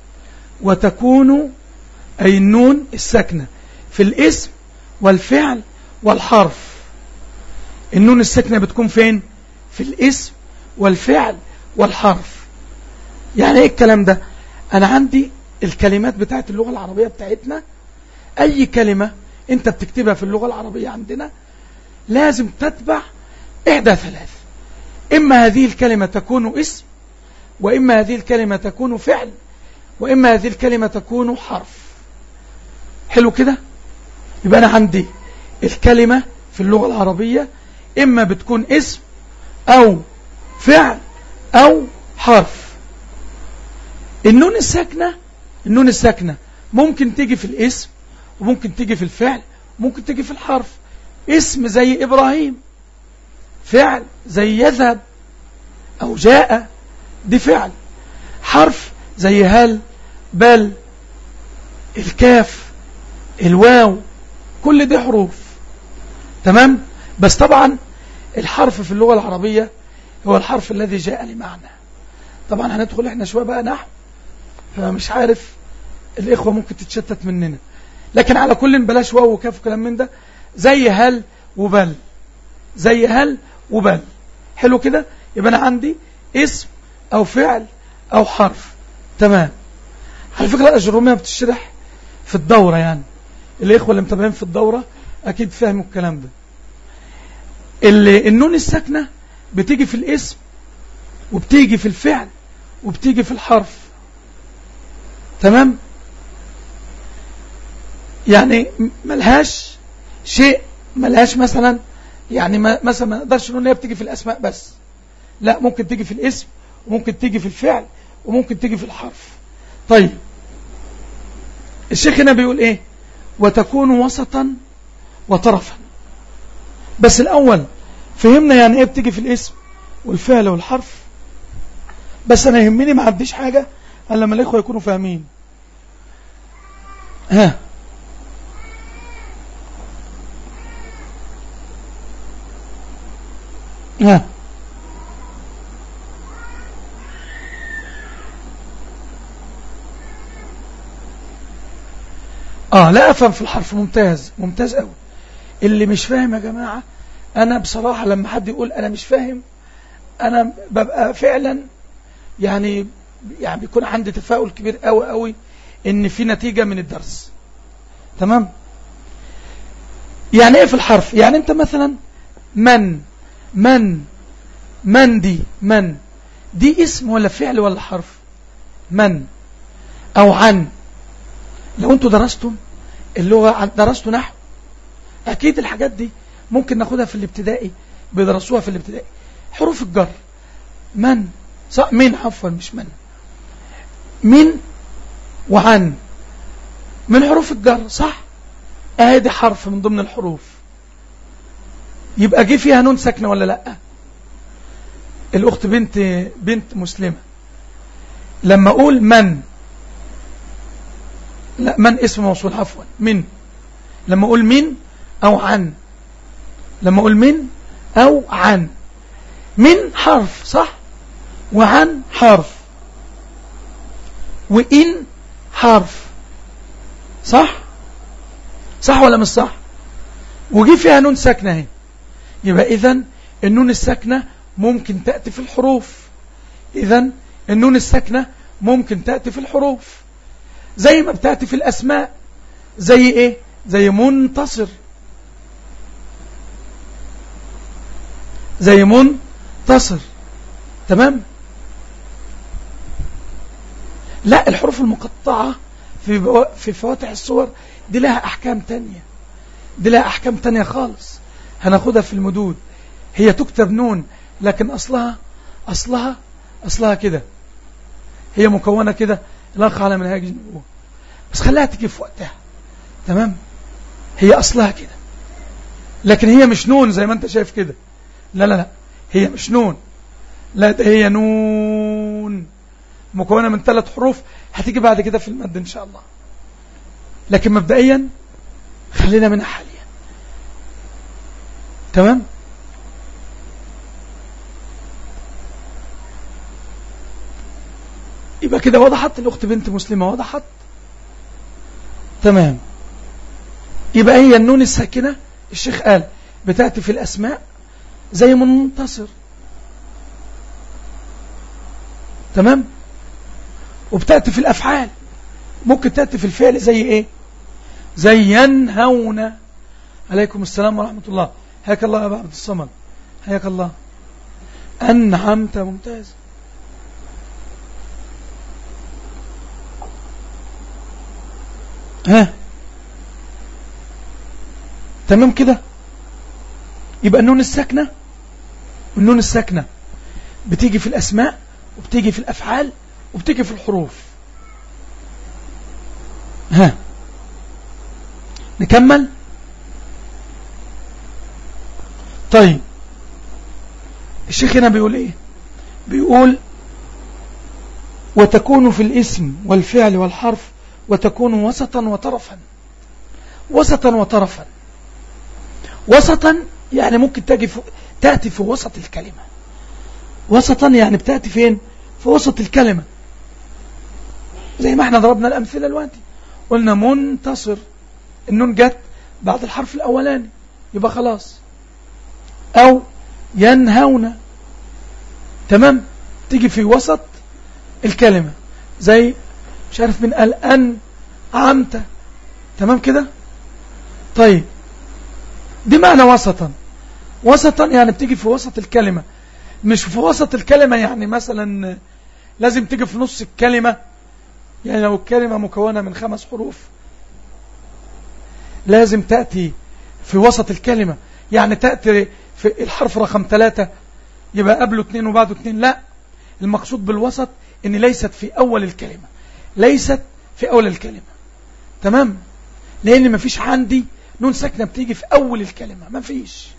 وتكون اي النون الساكنة في الاسم والفعل والحرف النون الساكنة بتكون فين في الاسم والفعل والحرف يعني ايه الكلام ده انا عندي الكلمات بتاعت اللغة العربية بتاعتنا اي كلمة انت بتكتبها في اللغة العربية عندنا لازم تتبع احدى ثلاث اما هذه الكلمة تكون اسم واما هذه الكلمة تكون فعل واما هذه الكلمة تكون حرف حلو كده يبقى انا عندي الكلمة في اللغة العربية اما بتكون اسم او فعل او حرف النون الساكنة النون الساكنة ممكن تيجي في الاسم وممكن تيجي في الفعل ممكن تيجي في الحرف اسم زي إبراهيم فعل زي يذهب أو جاء دي فعل حرف زي هل بل الكاف الواو كل دي حروف تمام بس طبعا الحرف في اللغة العربية هو الحرف الذي جاء لمعنى طبعا هندخل احنا شوية بقى نحو فمش عارف الإخوة ممكن تتشتت مننا لكن على كل بلاش واو وكاف وكلام من ده زي هل وبل زي هل وبل حلو كده يبقى أنا عندي اسم أو فعل أو حرف تمام على فكرة الأجرومية بتشرح في الدورة يعني الإخوة اللي متابعين في الدورة أكيد فهموا الكلام ده النون الساكنة بتيجي في الاسم وبتيجي في الفعل وبتيجي في الحرف تمام يعني ملهاش شيء ملهاش مثلا يعني ما مثلا ما نقدرش نقول ان هي بتيجي في الاسماء بس لا ممكن تيجي في الاسم وممكن تيجي في الفعل وممكن تيجي في الحرف طيب الشيخ هنا بيقول ايه وتكون وسطا وطرفا بس الأول فهمنا يعني ايه بتيجي في الاسم والفعل والحرف بس أنا يهمني ما عديش حاجة الا لما الإخوة يكونوا فاهمين ها ها اه لا افهم في الحرف ممتاز ممتاز قوي اللي مش فاهم يا جماعة انا بصراحة لما حد يقول انا مش فاهم انا ببقى فعلا يعني يعني بيكون عندي تفاؤل كبير قوي قوي ان في نتيجة من الدرس تمام يعني ايه في الحرف يعني انت مثلا من من من دي من دي اسم ولا فعل ولا حرف من او عن لو انتوا درستم اللغة درستوا نحو اكيد الحاجات دي ممكن ناخدها في الابتدائي بيدرسوها في الابتدائي حروف الجر من صح من عفوا مش من من وعن من حروف الجر صح ادي حرف من ضمن الحروف يبقى جه فيها نون ساكنه ولا لا الاخت بنت بنت مسلمه لما اقول من لا من اسم موصول عفوا من لما اقول من او عن لما اقول من او عن من حرف صح وعن حرف وإن حرف صح صح ولا مش صح وجي فيها نون ساكنة اهي يبقى إذن النون الساكنة ممكن تأتي في الحروف إذن النون الساكنة ممكن تأتي في الحروف زي ما بتأتي في الأسماء زي إيه زي منتصر زي منتصر تمام لا الحروف المقطعة في في فواتح الصور دي لها أحكام تانية دي لها أحكام تانية خالص هناخدها في المدود هي تكتب نون لكن أصلها أصلها أصلها كده هي مكونة كده الأخ على منهاج النبوة بس خليها تيجي في وقتها تمام هي أصلها كده لكن هي مش نون زي ما أنت شايف كده لا لا لا هي مش نون لا ده هي نون مكونة من ثلاث حروف هتيجي بعد كده في المد إن شاء الله لكن مبدئيا خلينا منها حاليا تمام يبقى كده وضحت الأخت بنت مسلمة وضحت تمام يبقى هي النون الساكنة الشيخ قال بتأتي في الأسماء زي منتصر تمام وبتأتي في الأفعال ممكن تأتي في الفعل زي إيه زي ينهون عليكم السلام ورحمة الله حياك الله يا أبا عبد الصمد حياك الله أنعمت ممتاز ها تمام كده يبقى النون الساكنة النون الساكنة بتيجي في الأسماء وبتيجي في الأفعال وبتيجي في الحروف ها نكمل طيب الشيخ هنا بيقول ايه بيقول وتكون في الاسم والفعل والحرف وتكون وسطا وطرفا وسطا وطرفا وسطا يعني ممكن تجي في تأتي في وسط الكلمة وسطا يعني بتأتي فين في وسط الكلمة زي ما احنا ضربنا الأمثلة دلوقتي قلنا منتصر النون جت بعد الحرف الأولاني يبقى خلاص أو ينهون تمام تيجي في وسط الكلمة زي مش عارف من قال أن عمت تمام كده طيب دي معنى وسطا وسطا يعني بتيجي في وسط الكلمة مش في وسط الكلمة يعني مثلا لازم تيجي في نص الكلمة يعني لو الكلمة مكونة من خمس حروف لازم تأتي في وسط الكلمة يعني تأتي في الحرف رقم ثلاثة يبقى قبله اثنين وبعده اثنين لا المقصود بالوسط ان ليست في اول الكلمة ليست في اول الكلمة تمام لان مفيش عندي نون ساكنة بتيجي في اول الكلمة مفيش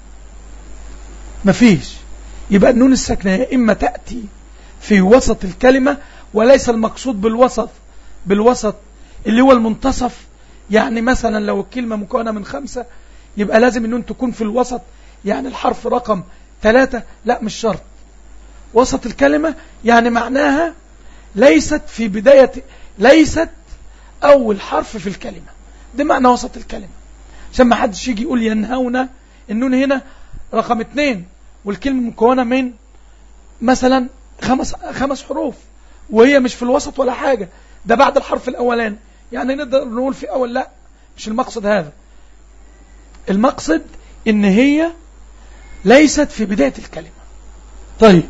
مفيش يبقى النون الساكنة يا اما تأتي في وسط الكلمة وليس المقصود بالوسط بالوسط اللي هو المنتصف يعني مثلا لو الكلمة مكونة من خمسة يبقى لازم النون تكون في الوسط يعني الحرف رقم ثلاثة لا مش شرط وسط الكلمة يعني معناها ليست في بداية ليست أول حرف في الكلمة ده معنى وسط الكلمة عشان ما حدش يجي يقول ينهونا النون هنا رقم اثنين والكلمة مكونة من مثلا خمس, خمس حروف وهي مش في الوسط ولا حاجة ده بعد الحرف الأولاني يعني نقدر نقول في أول لا مش المقصد هذا المقصد ان هي ليست في بداية الكلمة طيب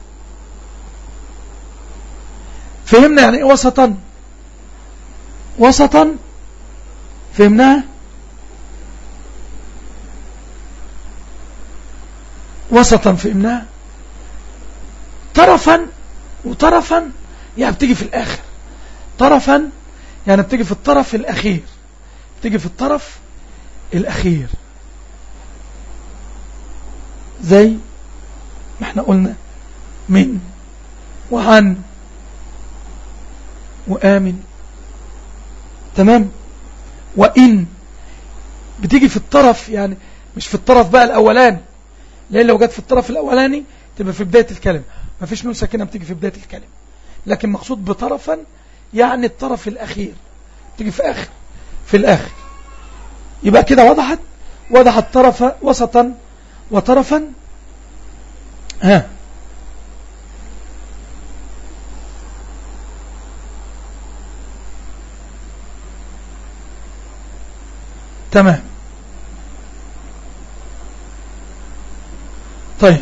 فهمنا يعني ايه وسطا وسطا فهمناها وسطا فهمناها طرفا وطرفا يعني بتيجي في الآخر طرفا يعني بتيجي في الطرف الأخير بتيجي في الطرف الأخير زي ما احنا قلنا من وعن وآمن تمام وإن بتيجي في الطرف يعني مش في الطرف بقى الأولاني لأن لو جت في الطرف الأولاني تبقى في بداية الكلمة ما فيش نون ساكنة بتيجي في بداية الكلمة لكن مقصود بطرفا يعني الطرف الأخير تيجي في آخر في الآخر يبقى كده وضحت وضحت طرف وسطا وطرفا ها تمام طيب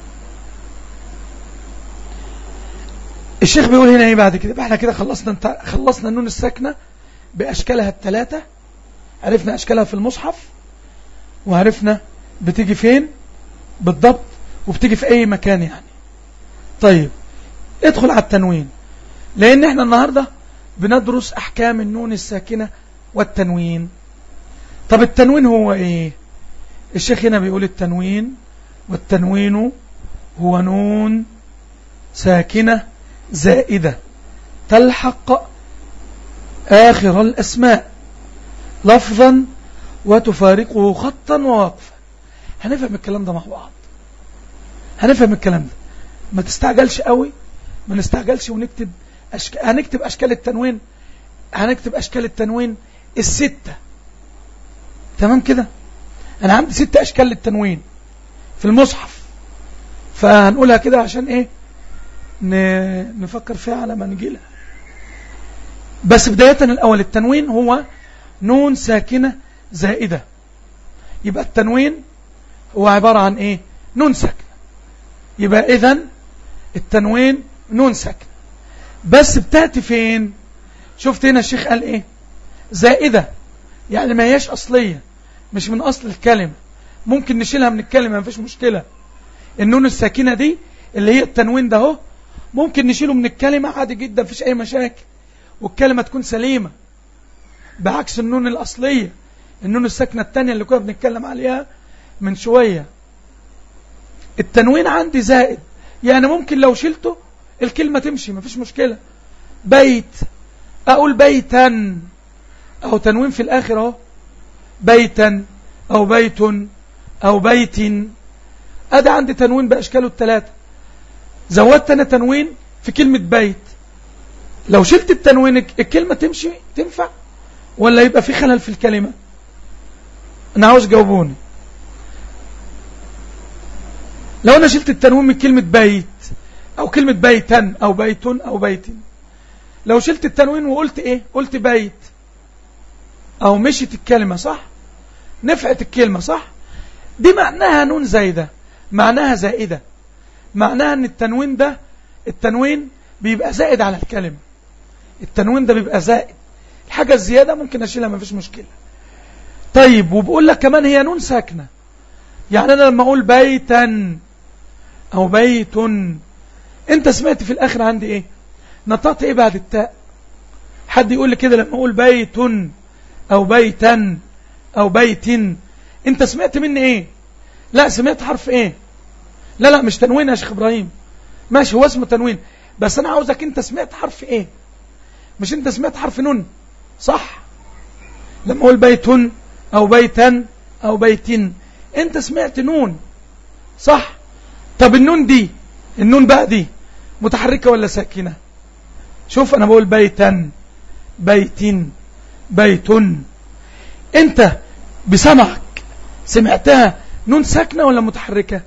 الشيخ بيقول هنا ايه بعد كده احنا كده خلصنا خلصنا النون الساكنه باشكالها الثلاثه عرفنا اشكالها في المصحف وعرفنا بتيجي فين بالضبط وبتيجي في اي مكان يعني طيب ادخل على التنوين لان احنا النهاردة بندرس احكام النون الساكنة والتنوين طب التنوين هو ايه الشيخ هنا بيقول التنوين والتنوين هو نون ساكنة زائدة تلحق آخر الأسماء لفظا وتفارقه خطا ووقفا هنفهم الكلام ده مع بعض هنفهم الكلام ده ما تستعجلش قوي ما نستعجلش ونكتب أشك... هنكتب أشكال التنوين هنكتب أشكال التنوين الستة تمام كده أنا عندي ست أشكال للتنوين في المصحف فهنقولها كده عشان إيه ن... نفكر فيها على ما نجيلها بس بداية الأول التنوين هو نون ساكنة زائدة يبقى التنوين هو عبارة عن ايه نون ساكنة يبقى اذا التنوين نون ساكنة بس بتأتي فين شفت هنا الشيخ قال ايه زائدة يعني ما هياش اصلية مش من اصل الكلمة ممكن نشيلها من الكلمة ما فيش مشكلة النون الساكنة دي اللي هي التنوين ده اهو ممكن نشيله من الكلمة عادي جدا فيش اي مشاكل والكلمة تكون سليمة بعكس النون الأصلية النون الساكنة الثانية اللي كنا بنتكلم عليها من شوية التنوين عندي زائد يعني ممكن لو شلته الكلمة تمشي مفيش مشكلة بيت أقول بيتا أو تنوين في الآخر أهو بيتا أو بيت أو بيت أدي عندي تنوين بأشكاله الثلاثة زودت أنا تنوين في كلمة بيت لو شلت التنوين الكلمة تمشي تنفع ولا يبقى في خلل في الكلمة أنا عاوز جاوبوني لو أنا شلت التنوين من كلمة بيت أو كلمة بيتا أو بيت أو بيت لو شلت التنوين وقلت إيه قلت بيت أو مشيت الكلمة صح نفعت الكلمة صح دي معناها نون زايدة معناها زائدة معناها أن التنوين ده التنوين بيبقى زائد على الكلمة التنوين ده بيبقى زائد الحاجة الزيادة ممكن أشيلها ما فيش مشكلة طيب وبقول لك كمان هي نون ساكنة يعني أنا لما أقول بيتا أو بيت أنت سمعت في الآخر عندي إيه نطقت إيه بعد التاء حد يقول لي كده لما أقول بيت أو بيتا أو بيت أنت سمعت مني إيه لا سمعت حرف إيه لا لا مش تنوين يا شيخ إبراهيم ماشي هو اسمه تنوين بس أنا عاوزك أنت سمعت حرف إيه مش أنت سمعت حرف نون صح لما أقول بيت أو بيتا أو بيت أنت سمعت نون صح طب النون دي النون بقى دي متحركة ولا ساكنة شوف أنا بقول بيتا بيت بيت أنت بسمعك سمعتها نون ساكنة ولا متحركة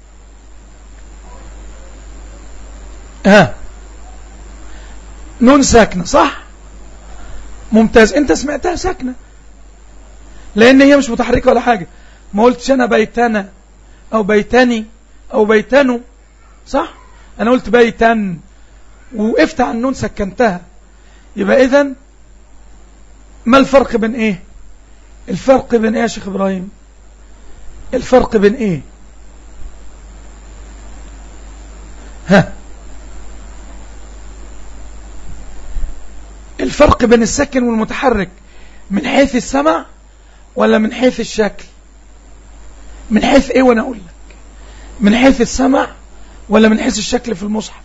ها نون ساكنة صح ممتاز انت سمعتها ساكنة لان هي مش متحركة ولا حاجة ما قلتش أنا بيتنا أو بيتني أو بيتنو صح أنا قلت بيتن وقفت على النون سكنتها يبقى إذن ما الفرق بين إيه الفرق بين إيه يا شيخ إبراهيم الفرق بين إيه ها الفرق بين الساكن والمتحرك من حيث السمع ولا من حيث الشكل من حيث ايه وانا اقول لك من حيث السمع ولا من حيث الشكل في المصحف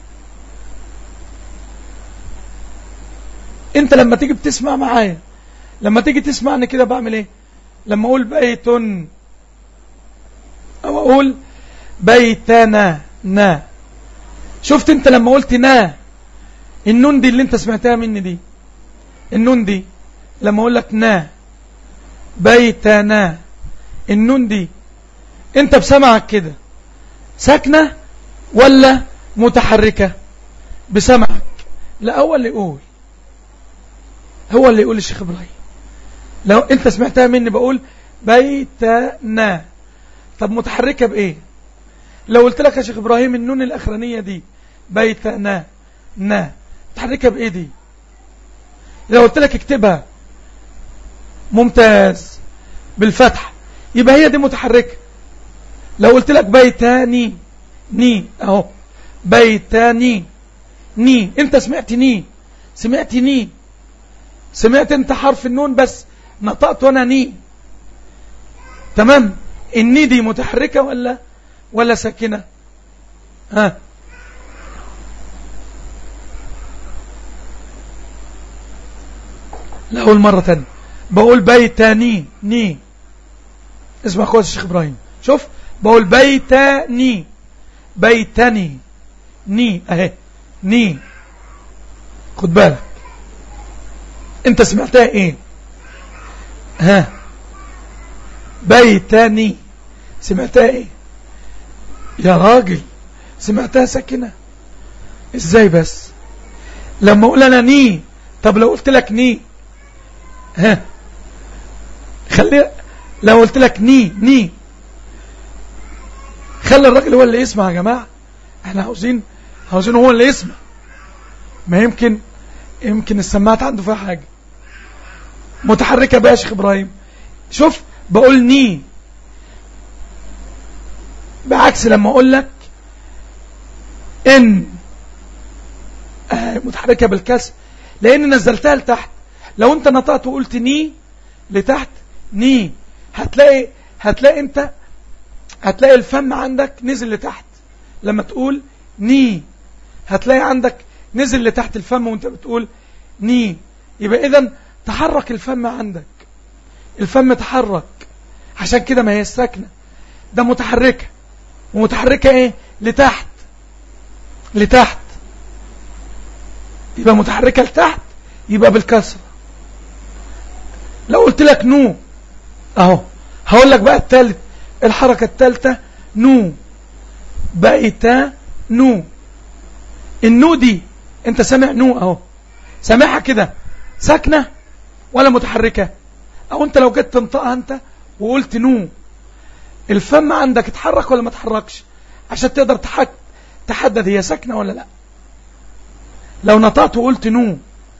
انت لما تيجي بتسمع معايا لما تيجي تسمعني كده بعمل ايه لما اقول بيت او اقول بيتنا نا شفت انت لما قلت نا النون دي اللي انت سمعتها مني دي النون دي لما اقول لك نا بيتنا النون دي انت بسمعك كده ساكنة ولا متحركة بسمعك لا هو اللي يقول هو اللي يقول الشيخ ابراهيم لو انت سمعتها مني بقول بيتنا طب متحركة بايه لو قلت لك يا شيخ ابراهيم النون الاخرانية دي بيتنا نا متحركة بايه دي لو قلت لك اكتبها ممتاز بالفتح يبقى هي دي متحركة لو قلت لك بيتاني ني اهو بيتاني ني انت سمعت ني سمعت ني سمعت انت حرف النون بس نطقت وانا ني تمام الني دي متحركة ولا ولا ساكنة ها لأول مرة تانية بقول بيتاني ني اسمع كويس الشيخ إبراهيم شوف بقول بيتاني بيتني ني اهي ني خد بالك انت سمعتها ايه ها بيتني سمعتها ايه يا راجل سمعتها ساكنة ازاي بس لما اقول انا ني طب لو قلت لك ني ها خلي لو قلت لك ني ني خلي الراجل هو اللي يسمع يا جماعة احنا عاوزين عاوزين هو اللي يسمع ما يمكن يمكن السماعات عنده فيها حاجة متحركة بقى يا شيخ ابراهيم شوف بقول ني بعكس لما اقول لك ان آه متحركة بالكسر لان نزلتها لتحت لو انت نطقت وقلت ني لتحت ني هتلاقي هتلاقي انت هتلاقي الفم عندك نزل لتحت لما تقول ني هتلاقي عندك نزل لتحت الفم وانت بتقول ني يبقى اذا تحرك الفم عندك الفم تحرك عشان كده ما هي الساكنة ده متحركة ومتحركة ايه لتحت لتحت يبقى متحركة لتحت يبقى بالكسرة لو قلت لك نو اهو هقول لك بقى الثالث الحركة الثالثة نو بقيتا نو النو دي انت سامع نو اهو سامعها كده ساكنة ولا متحركة او انت لو جيت تنطقها انت وقلت نو الفم عندك اتحرك ولا ما اتحركش عشان تقدر تحك تحدد هي ساكنة ولا لا لو نطقت وقلت نو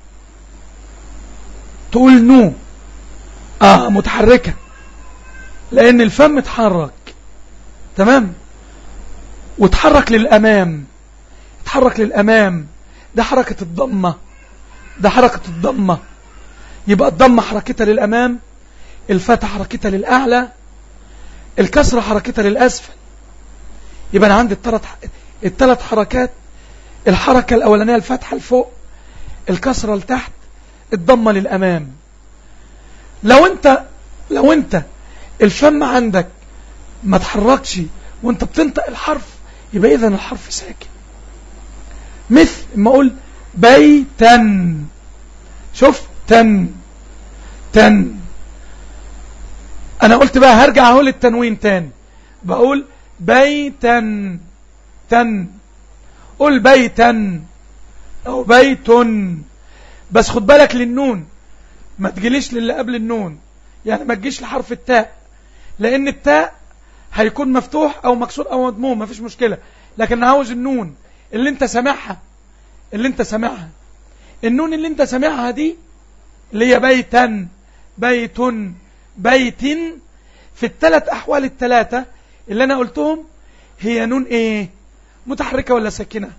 تقول نو اه متحركة لان الفم اتحرك تمام وتحرك للامام اتحرك للامام ده حركة الضمة ده حركة الضمة يبقى الضمة حركتها للامام الفتح حركتها للاعلى الكسرة حركتها للاسفل يبقى انا عندي الثلاث الثلاث حركات الحركة الاولانية الفتحة لفوق الكسرة لتحت الضمة للامام لو انت لو انت الفم عندك ما تحركش وانت بتنطق الحرف يبقى اذا الحرف ساكن مثل ما اقول بيتا شوف تن تن انا قلت بقى هرجع اقول التنوين تاني بقول بيتا تن قول بيتا او بيت بس خد بالك للنون ما تجيليش للي قبل النون يعني ما تجيش لحرف التاء لان التاء هيكون مفتوح او مكسور او مضموم مفيش مشكلة لكن عاوز النون اللي انت سامعها اللي انت سامعها النون اللي انت سامعها دي اللي هي بيتا بيت بيت في الثلاث احوال الثلاثة اللي انا قلتهم هي نون ايه متحركة ولا ساكنة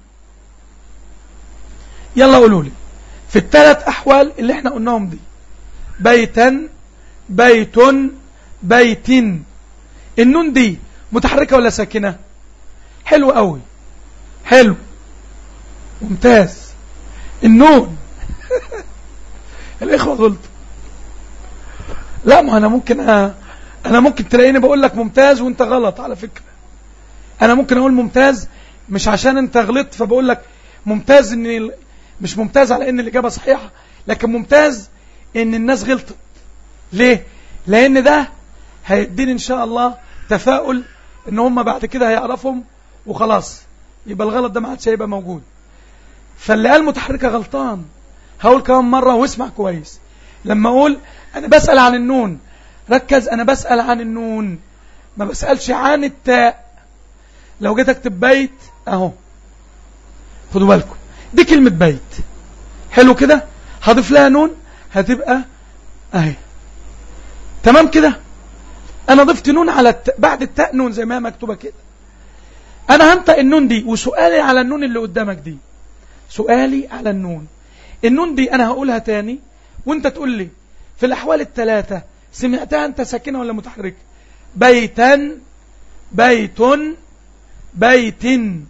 يلا قولوا لي في الثلاث احوال اللي احنا قلناهم دي بيتا بيت بيت النون دي متحركة ولا ساكنة حلو قوي حلو ممتاز النون الاخوة غلط لا ما انا ممكن أ... انا ممكن تلاقيني بقول لك ممتاز وانت غلط على فكرة انا ممكن اقول ممتاز مش عشان انت غلطت فبقول لك ممتاز ان مش ممتاز على ان الاجابة صحيحة لكن ممتاز ان الناس غلطت ليه لان ده هيديني ان شاء الله تفاؤل ان هم بعد كده هيعرفهم وخلاص يبقى الغلط ده ما عادش هيبقى موجود فاللي قال متحركة غلطان هقول كمان مرة واسمع كويس لما اقول انا بسأل عن النون ركز انا بسأل عن النون ما بسألش عن التاء لو جيت اكتب بيت اهو خدوا بالكم دي كلمة بيت حلو كده هضيف لها نون هتبقى اهي تمام كده انا ضفت نون على الت... بعد التاء نون زي ما هي مكتوبه كده انا هنطق النون دي وسؤالي على النون اللي قدامك دي سؤالي على النون النون دي انا هقولها تاني وانت تقول لي في الاحوال الثلاثه سمعتها انت ساكنه ولا متحركه بيتا بيت بيت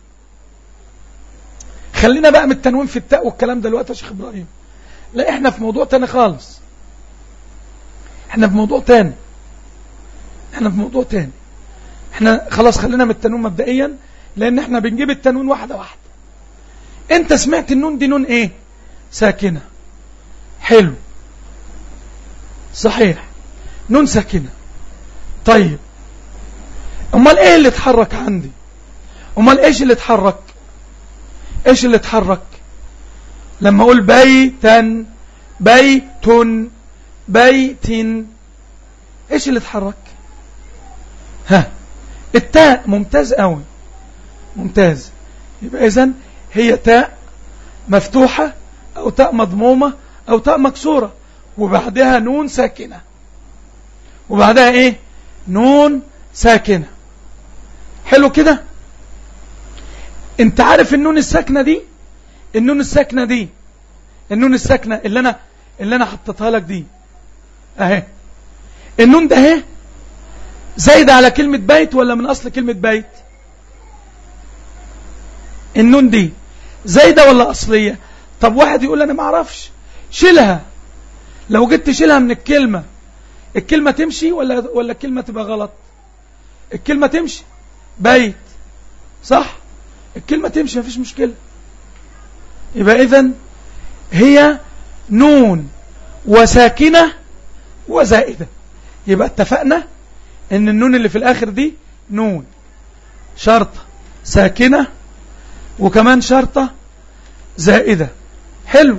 خلينا بقى من التنوين في التاء والكلام ده دلوقتي يا شيخ ابراهيم لا احنا في موضوع تاني خالص احنا في موضوع تاني احنا في موضوع تاني احنا خلاص خلينا من التنوين مبدئيا لان احنا بنجيب التنوين واحدة واحدة انت سمعت النون دي نون ايه ساكنة حلو صحيح نون ساكنة طيب امال ايه اللي اتحرك عندي امال ايش اللي اتحرك ايش اللي اتحرك لما اقول بيتا بيت بيت ايش اللي اتحرك ها التاء ممتاز قوي ممتاز يبقى اذا هي تاء مفتوحة او تاء مضمومة او تاء مكسورة وبعدها نون ساكنة وبعدها ايه نون ساكنة حلو كده انت عارف النون الساكنة دي النون الساكنة دي النون الساكنة اللي انا اللي انا حطيتها لك دي اهي النون ده اهي زايد على كلمة بيت ولا من اصل كلمة بيت النون دي زايدة ولا اصلية طب واحد يقول انا ما اعرفش شيلها لو جيت تشيلها من الكلمة الكلمة تمشي ولا ولا الكلمة تبقى غلط الكلمة تمشي بيت صح الكلمة تمشي مفيش مشكلة يبقى اذا هي نون وساكنة وزائدة يبقى اتفقنا ان النون اللي في الاخر دي نون شرطة ساكنة وكمان شرطة زائدة حلو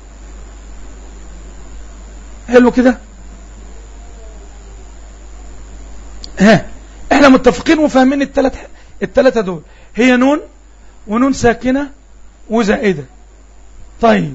حلو كده ها احنا متفقين وفاهمين التلات التلاتة دول هي نون ونون ساكنة وزائدة طيب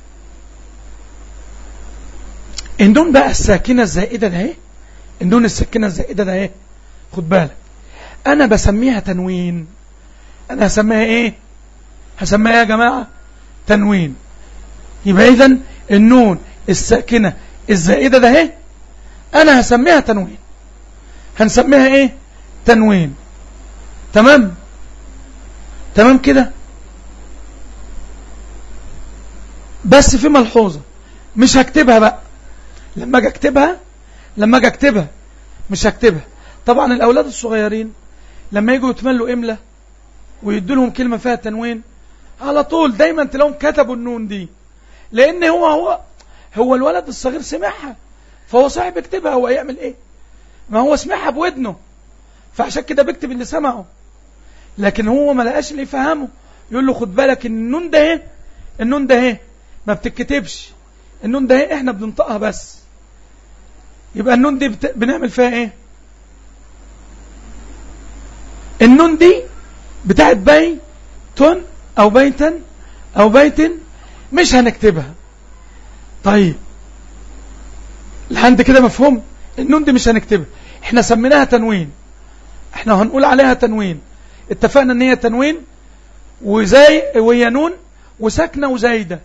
النون بقى الساكنة الزائدة ده ايه النون الساكنة الزائدة ده ايه خد بالك انا بسميها تنوين انا هسميها ايه هسميها يا جماعة تنوين يبقى اذا النون الساكنة الزائدة ده ايه انا هسميها تنوين هنسميها ايه تنوين تمام تمام كده بس في ملحوظة مش هكتبها بقى لما اجي اكتبها لما اجي اكتبها مش هكتبها طبعا الاولاد الصغيرين لما يجوا يتملوا املا ويدوا لهم كلمه فيها تنوين على طول دايما تلاقيهم كتبوا النون دي لان هو هو هو الولد الصغير سمعها فهو صاحب يكتبها هو يعمل ايه ما هو سمعها بودنه فعشان كده بيكتب اللي سمعه لكن هو ما لقاش اللي يفهمه يقول له خد بالك النون ده ايه النون ده ايه ما بتتكتبش النون ده ايه احنا بننطقها بس يبقى النون دي بت... بنعمل فيها ايه النون دي بتاعت بيت او بيتا او بيت مش هنكتبها طيب لحد كده مفهوم النون دي مش هنكتبها احنا سميناها تنوين احنا هنقول عليها تنوين اتفقنا ان هي تنوين وزي وهي نون وساكنه وزايده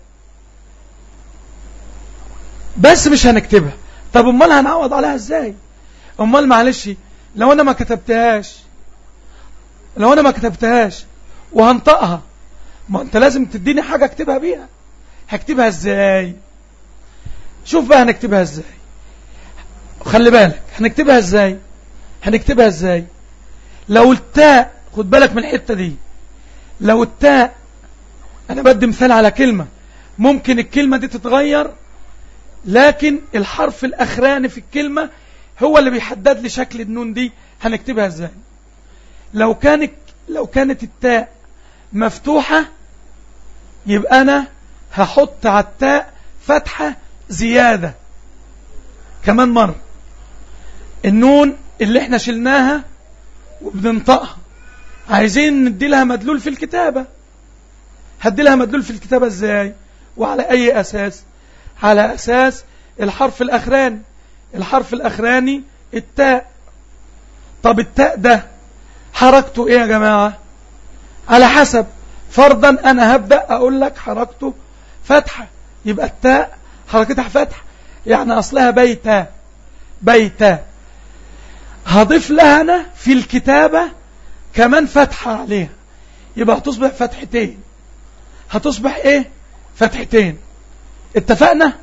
بس مش هنكتبها طب امال هنعوض عليها ازاي امال معلش لو انا ما كتبتهاش لو انا ما كتبتهاش وهنطقها ما انت لازم تديني حاجة اكتبها بيها هكتبها ازاي شوف بقى هنكتبها ازاي خلي بالك هنكتبها ازاي هنكتبها ازاي لو التاء خد بالك من الحتة دي لو التاء انا بدي مثال على كلمة ممكن الكلمة دي تتغير لكن الحرف الاخراني في الكلمة هو اللي بيحدد لي شكل النون دي هنكتبها ازاي لو كانت لو كانت التاء مفتوحة يبقى أنا هحط على التاء فتحة زيادة كمان مرة النون اللي احنا شلناها وبننطقها عايزين ندي لها مدلول في الكتابة هدي لها مدلول في الكتابة ازاي وعلى اي اساس على اساس الحرف الاخراني الحرف الاخراني التاء طب التاء ده حركته ايه يا جماعة على حسب فرضا انا هبدأ اقول لك حركته فتحة يبقى التاء حركتها فتحة يعني اصلها بيتا بيتا هضيف لها انا في الكتابة كمان فتحة عليها يبقى هتصبح فتحتين هتصبح ايه فتحتين اتفقنا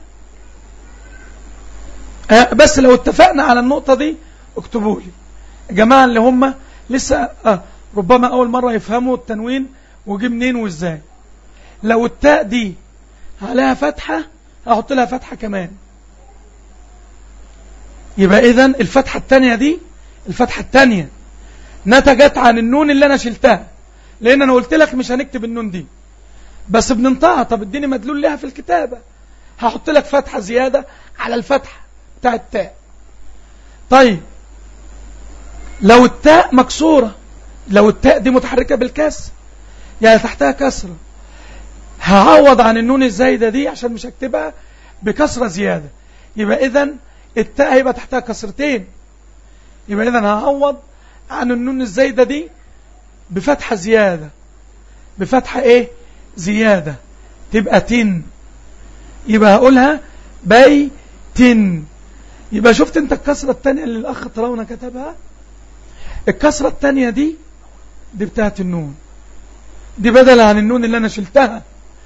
آه بس لو اتفقنا على النقطة دي اكتبوا لي الجماعة اللي هم لسه آه ربما أول مرة يفهموا التنوين وجي منين وازاي لو التاء دي عليها فتحة هحط لها فتحة كمان يبقى إذا الفتحة التانية دي الفتحة التانية نتجت عن النون اللي أنا شلتها لأن أنا قلت لك مش هنكتب النون دي بس بننطقها طب اديني مدلول لها في الكتابة هحط لك فتحة زيادة على الفتحة بتاع التاء طيب لو التاء مكسورة لو التاء دي متحركة بالكسر يعني تحتها كسرة هعوض عن النون الزايدة دي عشان مش هكتبها بكسرة زيادة يبقى إذا التاء هيبقى تحتها كسرتين يبقى إذا هعوض عن النون الزايدة دي بفتحة زيادة بفتحة إيه زيادة تبقى تن يبقى هقولها بي تن يبقى شفت انت الكسرة التانية اللي الأخ طراونا كتبها الكسرة التانية دي دي بتاعت النون دي بدل عن النون اللي أنا شلتها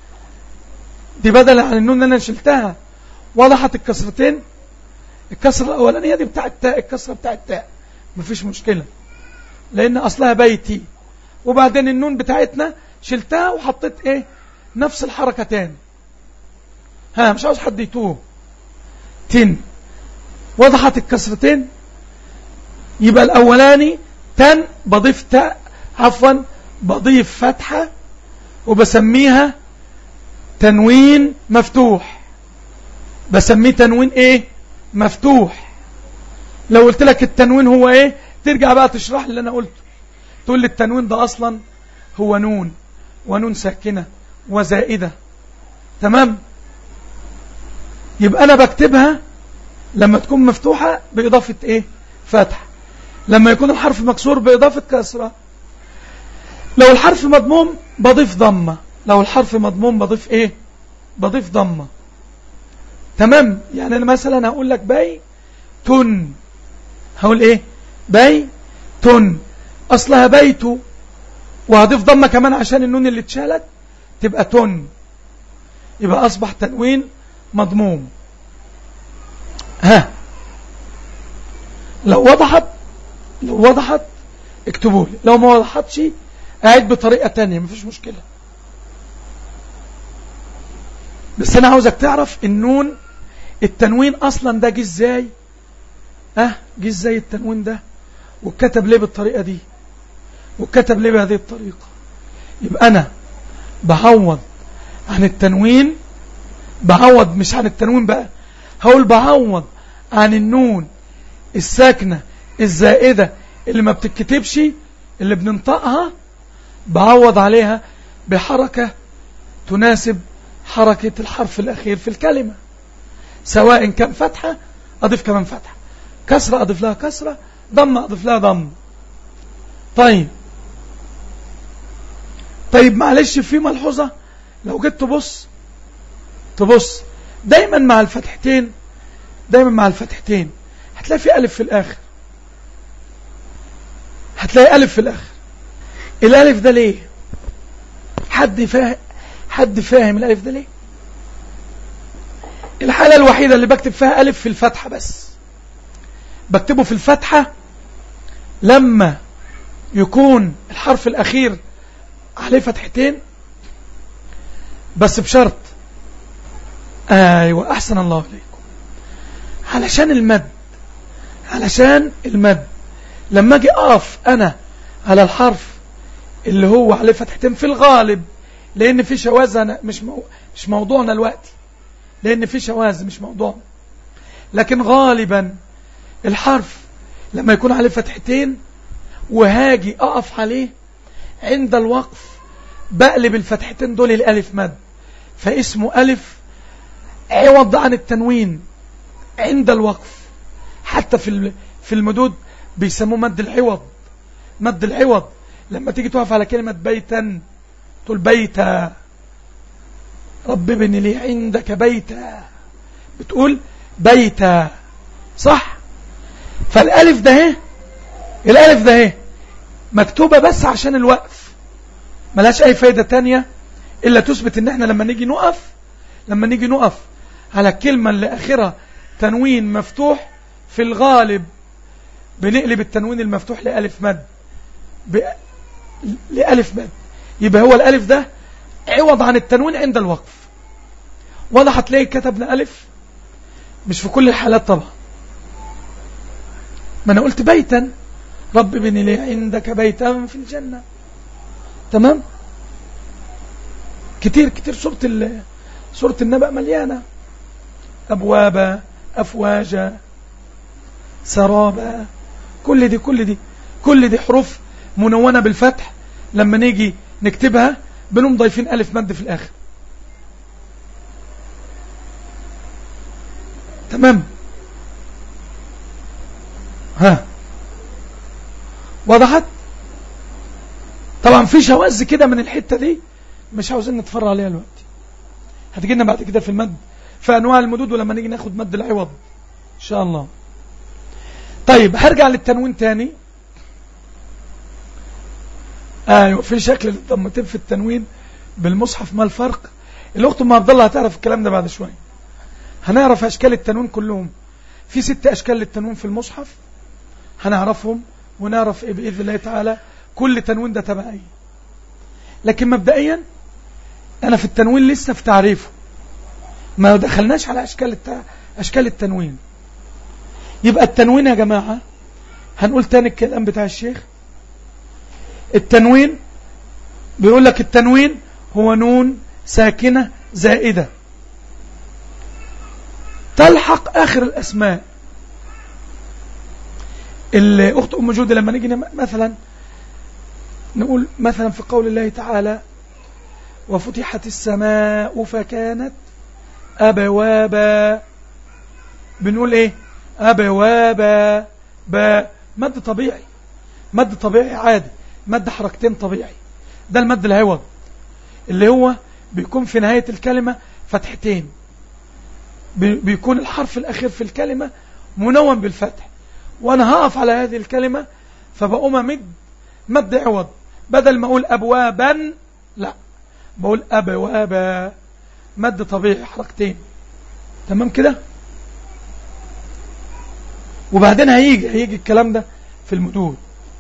دي بدل عن النون اللي أنا شلتها وضحت الكسرتين الكسرة الأولانية دي بتاعت التاء الكسرة بتاعت التاء مفيش مشكلة لأن أصلها بيتي وبعدين النون بتاعتنا شلتها وحطيت إيه نفس الحركة تاني ها مش عاوز حد يتوه تن وضحت الكسرتين يبقى الأولاني تن بضيف تاء عفوا بضيف فتحة وبسميها تنوين مفتوح بسميه تنوين ايه مفتوح لو قلت لك التنوين هو ايه ترجع بقى تشرح اللي انا قلته تقول لي التنوين ده اصلا هو نون ونون ساكنة وزائدة تمام يبقى انا بكتبها لما تكون مفتوحة باضافة ايه فتح لما يكون الحرف مكسور باضافة كسرة لو الحرف مضموم بضيف ضمة لو الحرف مضموم بضيف ايه بضيف ضمة تمام يعني انا مثلا هقول لك باي تن هقول ايه باي تن اصلها بيت وهضيف ضمة كمان عشان النون اللي اتشالت تبقى تن يبقى اصبح تنوين مضموم ها لو وضحت لو وضحت اكتبوا لي لو ما وضحتش اعيد بطريقة تانية مفيش مشكلة بس انا عاوزك تعرف النون التنوين اصلا ده جه ازاي اه جه ازاي التنوين ده واتكتب ليه بالطريقة دي واتكتب ليه بهذه الطريقة يبقى انا بعوض عن التنوين بعوض مش عن التنوين بقى هقول بعوض عن النون الساكنة الزائدة اللي ما بتتكتبش اللي بننطقها بعوض عليها بحركة تناسب حركة الحرف الأخير في الكلمة سواء كان فتحة أضيف كمان فتحة كسرة أضيف لها كسرة ضم أضيف لها ضم طيب طيب معلش في ملحوظة لو جيت تبص تبص دايما مع الفتحتين دايما مع الفتحتين هتلاقي في ألف في الآخر هتلاقي ألف في الآخر الألف ده ليه حد فاهم حد فاهم الألف ده ليه الحالة الوحيدة اللي بكتب فيها ألف في الفتحة بس بكتبه في الفتحة لما يكون الحرف الأخير عليه فتحتين بس بشرط أيوة أحسن الله عليكم علشان المد علشان المد لما أجي أقف أنا على الحرف اللي هو عليه فتحتين في الغالب لأن في شواذ أنا مش مو مش موضوعنا الوقت لأن في شواذ مش موضوعنا لكن غالبا الحرف لما يكون عليه فتحتين وهاجي أقف عليه عند الوقف بقلب الفتحتين دول الألف مد فاسمه ألف عوض عن التنوين عند الوقف حتى في في المدود بيسموه مد العوض مد العوض لما تيجي تقف على كلمة بيتا تقول بيتا رب ابن لي عندك بيتا بتقول بيتا صح فالالف ده اهي الالف ده اهي مكتوبة بس عشان الوقف ملهاش اي فايدة تانية الا تثبت ان احنا لما نيجي نقف لما نيجي نقف على الكلمة اللي اخرها تنوين مفتوح في الغالب بنقلب التنوين المفتوح لألف مد ب... لألف مد يبقى هو الألف ده عوض عن التنوين عند الوقف ولا هتلاقي كتبنا ألف مش في كل الحالات طبعا ما أنا قلت بيتا رب بني لي عندك بيتا في الجنة تمام كتير كتير سورة ال... سورة النبأ مليانة أبوابا أفواجا سرابا كل دي كل دي كل دي حروف منونة بالفتح لما نيجي نكتبها بنقوم ضايفين ألف مد في الآخر تمام ها وضحت طبعا في شواذ كده من الحتة دي مش عاوزين نتفرع عليها الوقت هتجي لنا بعد كده في المد في انواع المدود ولما نيجي ناخد مد العوض ان شاء الله طيب هرجع للتنوين تاني ايوه في شكل الضمتين في التنوين بالمصحف ما الفرق الاخت ام عبد الله هتعرف الكلام ده بعد شويه هنعرف اشكال التنوين كلهم في ست اشكال للتنوين في المصحف هنعرفهم ونعرف ايه باذن الله تعالى كل تنوين ده تبع ايه لكن مبدئيا انا في التنوين لسه في تعريفه ما دخلناش على اشكال الت... اشكال التنوين يبقى التنوين يا جماعه هنقول تاني الكلام بتاع الشيخ التنوين بيقول لك التنوين هو نون ساكنة زائدة تلحق آخر الأسماء الأخت أم جودة لما نيجي مثلا نقول مثلا في قول الله تعالى وفتحت السماء فكانت أبوابا بنقول إيه أبوابا با مد طبيعي مد طبيعي عادي مد حركتين طبيعي ده المد العوض اللي هو بيكون في نهاية الكلمة فتحتين بيكون الحرف الأخير في الكلمة منون بالفتح وأنا هقف على هذه الكلمة فبقوم أمد مد عوض بدل ما أقول أبوابا لا بقول أبوابا مد طبيعي حركتين تمام كده وبعدين هيجي هيجي الكلام ده في المدود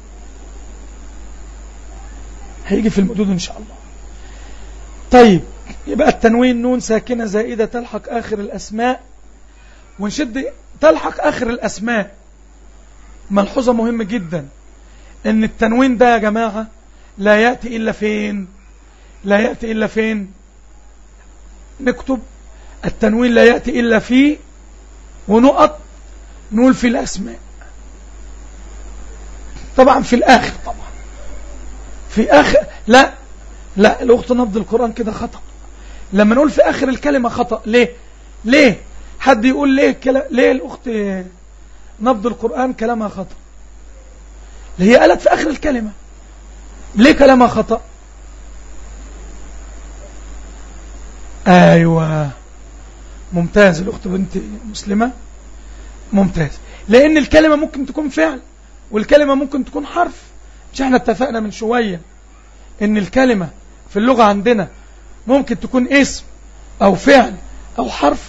هيجي في المدود إن شاء الله طيب يبقى التنوين نون ساكنة زائدة تلحق آخر الأسماء ونشد تلحق آخر الأسماء ملحوظة مهمة جدا ان التنوين ده يا جماعة لا يأتي إلا فين لا يأتي إلا فين نكتب التنوين لا يأتي إلا في ونقط نقول في الأسماء طبعا في الآخر طبعا في آخر لا لا الأخت نبض القرآن كده خطأ لما نقول في آخر الكلمة خطأ ليه ليه حد يقول ليه كلا ليه الأخت نبض القرآن كلامها خطأ هي قالت في آخر الكلمة ليه كلامها خطأ أيوة ممتاز الأخت بنت مسلمة ممتاز لأن الكلمة ممكن تكون فعل والكلمة ممكن تكون حرف مش احنا اتفقنا من شوية ان الكلمة في اللغة عندنا ممكن تكون اسم او فعل او حرف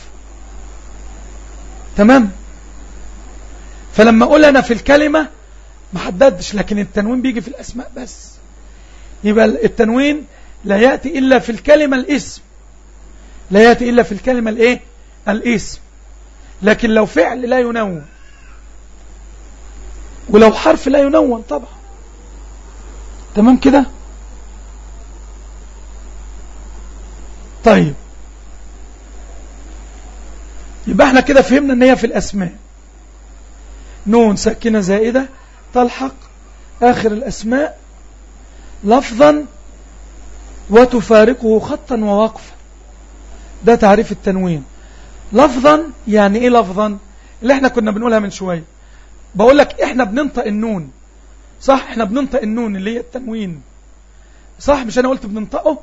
تمام فلما اقول انا في الكلمة ما حددش لكن التنوين بيجي في الاسماء بس يبقى التنوين لا يأتي إلا في الكلمة الاسم لا يأتي إلا في الكلمة الايه الاسم لكن لو فعل لا ينون ولو حرف لا ينون طبعا تمام كده طيب يبقى احنا كده فهمنا ان هي في الاسماء نون ساكنه زائده تلحق اخر الاسماء لفظا وتفارقه خطا ووقفا ده تعريف التنوين لفظا يعني ايه لفظا اللي احنا كنا بنقولها من شويه بقول لك احنا بننطق النون صح احنا بننطق النون اللي هي التنوين صح مش انا قلت بننطقه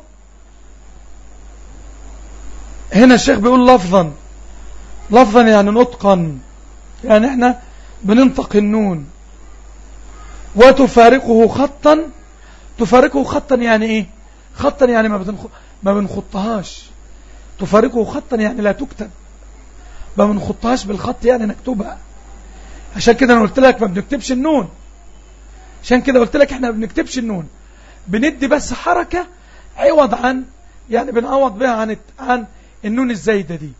هنا الشيخ بيقول لفظا لفظا يعني نطقا يعني احنا بننطق النون وتفارقه خطا تفارقه خطا يعني ايه خطا يعني ما, بتنخ... ما بنخطهاش تفارقه خطا يعني لا تكتب ما بنخطهاش بالخط يعني نكتبها عشان كده انا قلت لك ما بنكتبش النون عشان كده قلت لك احنا ما بنكتبش النون بندي بس حركة عوض عن يعني بنعوض بها عن عن النون الزايدة دي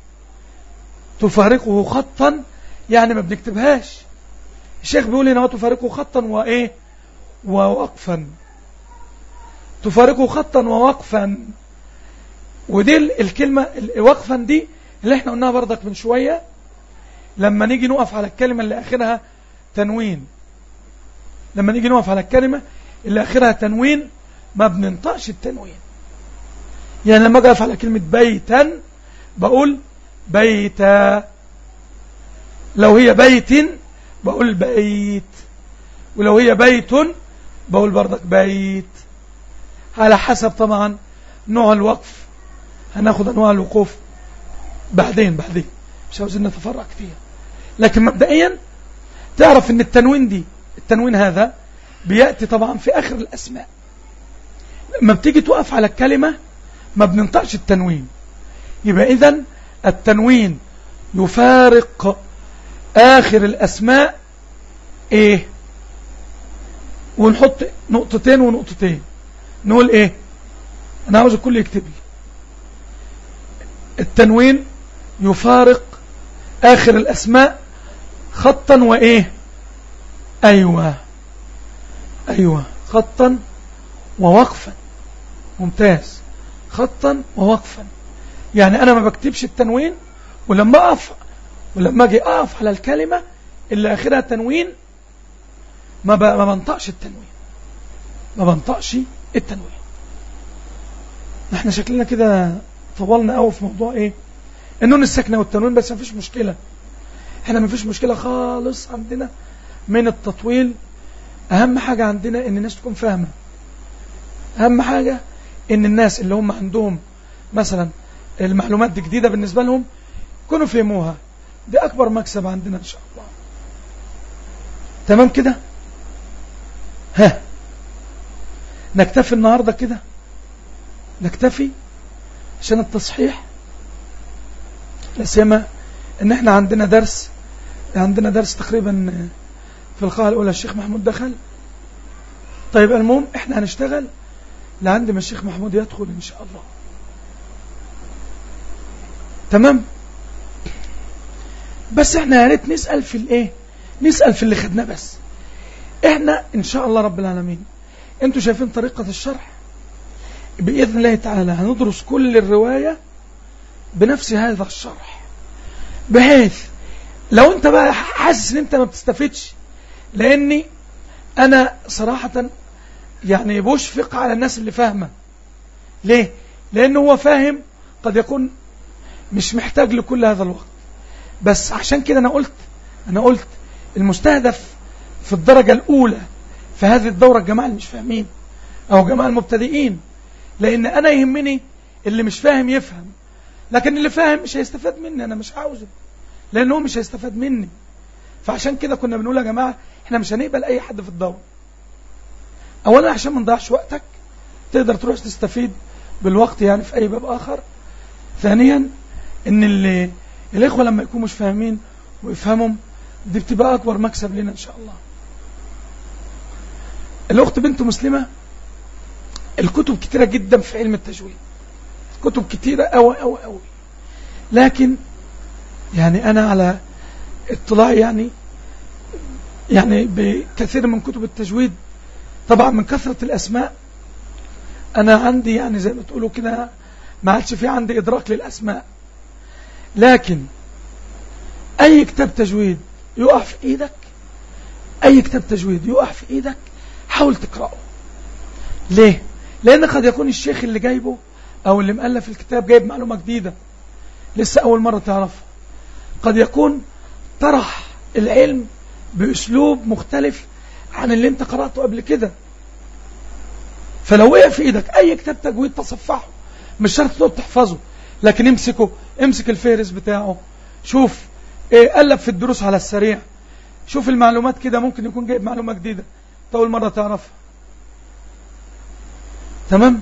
تفارقه خطا يعني ما بنكتبهاش الشيخ بيقول هنا تفارقه خطا وايه ووقفا تفارقه خطا ووقفا ودي الكلمة وقفا دي اللي احنا قلناها برضك من شوية لما نيجي نقف على الكلمة اللي آخرها تنوين لما نيجي نقف على الكلمة اللي آخرها تنوين ما بننطقش التنوين يعني لما أقف على كلمة بيتا بقول بيتا لو هي بيت بقول بيت ولو هي بيت بقول برضك بيت على حسب طبعا نوع الوقف هناخد أنواع الوقوف بعدين بعدين مش عاوزين نتفرع كتير لكن مبدئيا تعرف ان التنوين دي التنوين هذا بيأتي طبعا في آخر الأسماء لما بتيجي توقف على الكلمة ما بننطقش التنوين يبقى إذن التنوين يفارق آخر الأسماء إيه ونحط نقطتين ونقطتين نقول إيه أنا عاوز الكل يكتب لي التنوين يفارق آخر الأسماء خطا وإيه أيوة أيوة خطا ووقفا ممتاز خطا ووقفا يعني أنا ما بكتبش التنوين ولما أقف ولما أجي أقف على الكلمة اللي آخرها تنوين ما, ما بنطقش التنوين ما بنطقش التنوين احنا شكلنا كده طولنا قوي في موضوع ايه النون الساكنه والتنوين بس ما فيش مشكله احنا ما فيش مشكله خالص عندنا من التطويل اهم حاجه عندنا ان الناس تكون فاهمه اهم حاجه ان الناس اللي هم عندهم مثلا المعلومات دي جديده بالنسبه لهم يكونوا فهموها دي اكبر مكسب عندنا ان شاء الله تمام كده ها نكتفي النهارده كده نكتفي عشان التصحيح لا سيما ان احنا عندنا درس عندنا درس تقريبا في القاعة الأولى الشيخ محمود دخل طيب المهم احنا هنشتغل لعند ما الشيخ محمود يدخل ان شاء الله تمام بس احنا يا ريت نسأل في الايه نسأل في اللي خدناه بس احنا ان شاء الله رب العالمين انتوا شايفين طريقة الشرح بإذن الله تعالى هندرس كل الرواية بنفس هذا الشرح بحيث لو انت بقى حاسس ان انت ما بتستفدش لاني انا صراحة يعني بشفق على الناس اللي فاهمة ليه لأنه هو فاهم قد يكون مش محتاج لكل هذا الوقت بس عشان كده أنا قلت أنا قلت المستهدف في الدرجة الأولى في هذه الدورة الجماعة اللي مش فاهمين أو جماعة المبتدئين لأن أنا يهمني اللي مش فاهم يفهم لكن اللي فاهم مش هيستفاد مني أنا مش عاوزه لأن هو مش هيستفاد مني فعشان كده كنا بنقول يا جماعة احنا مش هنقبل أي حد في الدورة أولا عشان ما نضيعش وقتك تقدر تروح تستفيد بالوقت يعني في أي باب آخر ثانيا ان اللي الإخوة لما يكونوا مش فاهمين ويفهمهم دي بتبقى أكبر مكسب لنا إن شاء الله الأخت بنت مسلمة الكتب كتيرة جدا في علم التجويد كتب كتيرة أوي أوي أوي لكن يعني أنا على اطلاع يعني يعني بكثير من كتب التجويد طبعا من كثرة الأسماء أنا عندي يعني زي ما تقولوا كده ما عادش في عندي إدراك للأسماء لكن أي كتاب تجويد يقع في إيدك أي كتاب تجويد يقع في إيدك حاول تقرأه ليه؟ لأن قد يكون الشيخ اللي جايبه أو اللي مؤلف الكتاب جايب معلومة جديدة لسه أول مرة تعرفها قد يكون طرح العلم بأسلوب مختلف عن اللي انت قرأته قبل كده فلو وقع في ايدك اي كتاب تجويد تصفحه مش شرط تقعد تحفظه لكن امسكه امسك الفهرس بتاعه شوف ايه قلب في الدروس على السريع شوف المعلومات كده ممكن يكون جايب معلومة جديدة أول مرة تعرفها تمام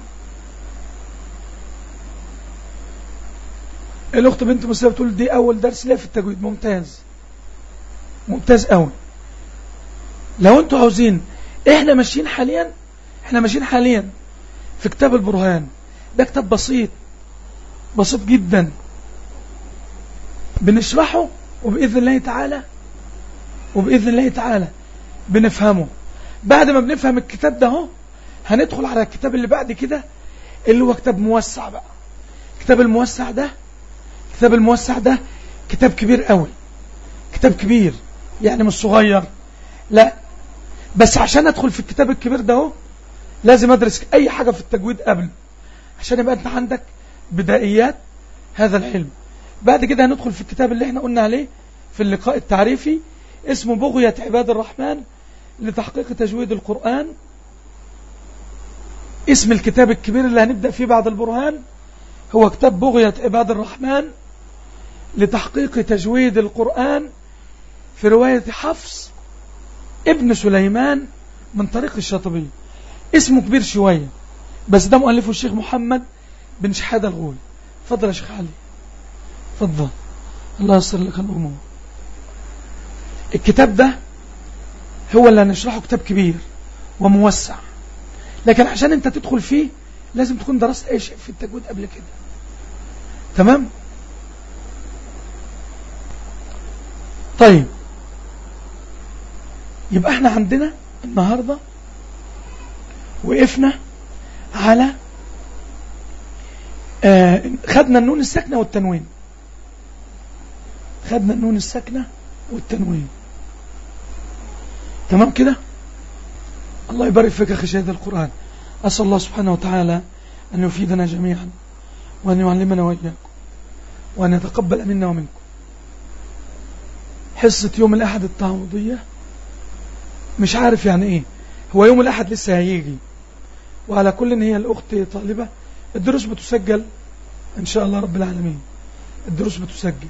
الأخت بنت مسلمة بتقول دي أول درس ليا في التجويد ممتاز ممتاز قوي لو انتوا عاوزين احنا ماشيين حاليا احنا ماشيين حاليا في كتاب البرهان ده كتاب بسيط بسيط جدا بنشرحه وبإذن الله تعالى وبإذن الله تعالى بنفهمه بعد ما بنفهم الكتاب ده هو هندخل على الكتاب اللي بعد كده اللي هو كتاب موسع بقى الكتاب الموسع ده الكتاب الموسع ده كتاب كبير قوي كتاب كبير يعني مش صغير لا بس عشان ادخل في الكتاب الكبير ده هو لازم ادرس اي حاجة في التجويد قبل عشان يبقى انت عندك بدائيات هذا العلم بعد كده هندخل في الكتاب اللي احنا قلنا عليه في اللقاء التعريفي اسمه بغية عباد الرحمن لتحقيق تجويد القرآن اسم الكتاب الكبير اللي هنبدأ فيه بعد البرهان هو كتاب بغية عباد الرحمن لتحقيق تجويد القرآن في رواية حفص ابن سليمان من طريق الشاطبي اسمه كبير شوية بس ده مؤلفه الشيخ محمد بن شحادة الغول فضل يا شيخ علي فضل الله يسر لك الأمور الكتاب ده هو اللي هنشرحه كتاب كبير وموسع لكن عشان انت تدخل فيه لازم تكون درست اي شيء في التجويد قبل كده تمام طيب يبقى احنا عندنا النهاردة وقفنا على آه خدنا النون الساكنة والتنوين خدنا النون الساكنة والتنوين تمام كده الله يبارك فيك أخي شهيد القرآن أسأل الله سبحانه وتعالى أن يفيدنا جميعا وأن يعلمنا وإياكم وأن يتقبل منا ومنكم حصة يوم الأحد التعوضية مش عارف يعني إيه هو يوم الأحد لسه هيجي وعلى كل إن هي الأخت طالبة الدروس بتسجل إن شاء الله رب العالمين الدروس بتسجل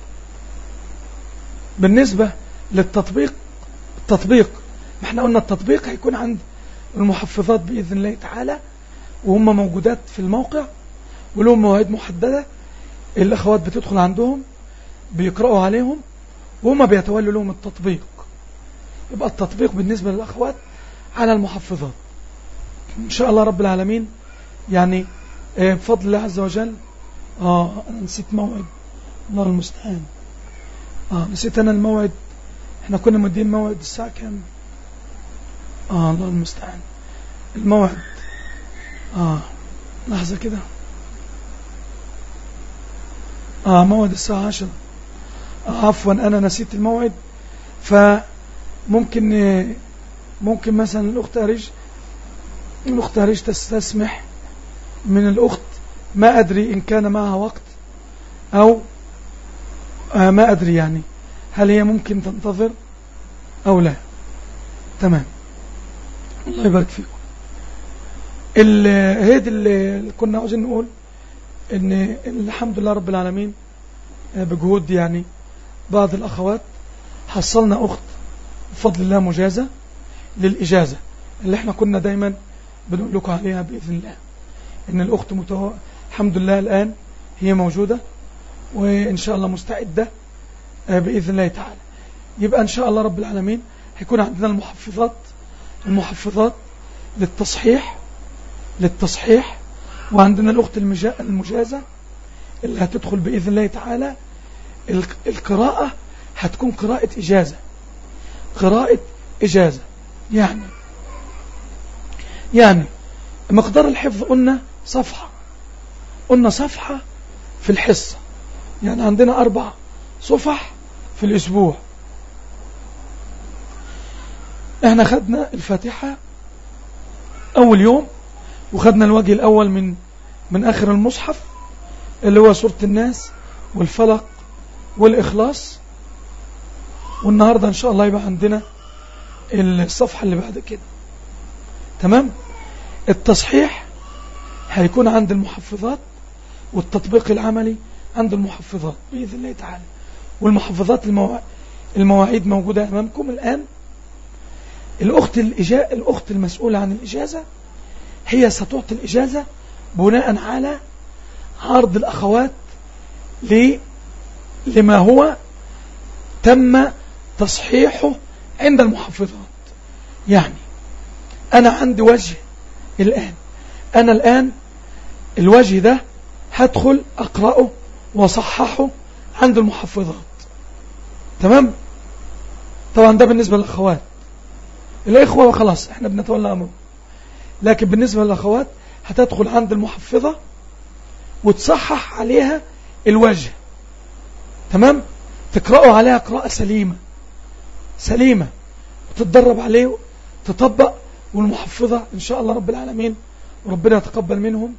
بالنسبة للتطبيق التطبيق ما احنا قلنا التطبيق هيكون عند المحفظات بإذن الله تعالى وهم موجودات في الموقع ولهم مواعيد محددة الأخوات بتدخل عندهم بيقرأوا عليهم وهم بيتولوا لهم التطبيق يبقى التطبيق بالنسبة للأخوات على المحفظات إن شاء الله رب العالمين يعني بفضل الله عز وجل آه أنا نسيت موعد الله المستعان آه نسيت أنا الموعد احنا كنا مدين موعد الساعة كام آه الله المستعان الموعد آه لحظة كده آه موعد الساعة عشرة آه عفوا أنا نسيت الموعد فممكن ممكن مثلا الأخت أريج الأخت هريش تستسمح من الأخت ما أدري إن كان معها وقت أو آه ما أدري يعني هل هي ممكن تنتظر أو لا تمام الله يبارك فيكم هيد اللي كنا عاوزين نقول ان الحمد لله رب العالمين آه، بجهود يعني بعض الأخوات حصلنا أخت بفضل الله مجازة للإجازة اللي احنا كنا دايما بنقول لكم عليها بإذن الله إن الأخت متو... الحمد لله الآن هي موجودة وإن شاء الله مستعدة آه، بإذن الله تعالى يبقى إن شاء الله رب العالمين هيكون عندنا المحفظات المحفظات للتصحيح للتصحيح وعندنا الأخت المجازة اللي هتدخل بإذن الله تعالى القراءة هتكون قراءة إجازة قراءة إجازة يعني يعني مقدار الحفظ قلنا صفحة قلنا صفحة في الحصة يعني عندنا أربع صفح في الأسبوع احنا خدنا الفاتحة أول يوم وخدنا الوجه الأول من من آخر المصحف اللي هو سورة الناس والفلق والإخلاص والنهاردة إن شاء الله يبقى عندنا الصفحة اللي بعد كده تمام التصحيح هيكون عند المحفظات والتطبيق العملي عند المحفظات بإذن الله تعالى والمحفظات المواعيد موجودة أمامكم الآن الأخت, الإجاء الأخت المسؤولة عن الإجازة هي ستعطي الإجازة بناء على عرض الأخوات لما هو تم تصحيحه عند المحفظات يعني أنا عندي وجه الآن أنا الآن الوجه ده هدخل أقرأه وصححه عند المحفظات تمام طبعا ده بالنسبة للأخوات الإخوة خلاص احنا بنتولى أمره لكن بالنسبة للأخوات هتدخل عند المحفظة وتصحح عليها الوجه تمام تقرأوا عليها قراءة سليمة سليمة وتتدرب عليه تطبق والمحفظة إن شاء الله رب العالمين وربنا يتقبل منهم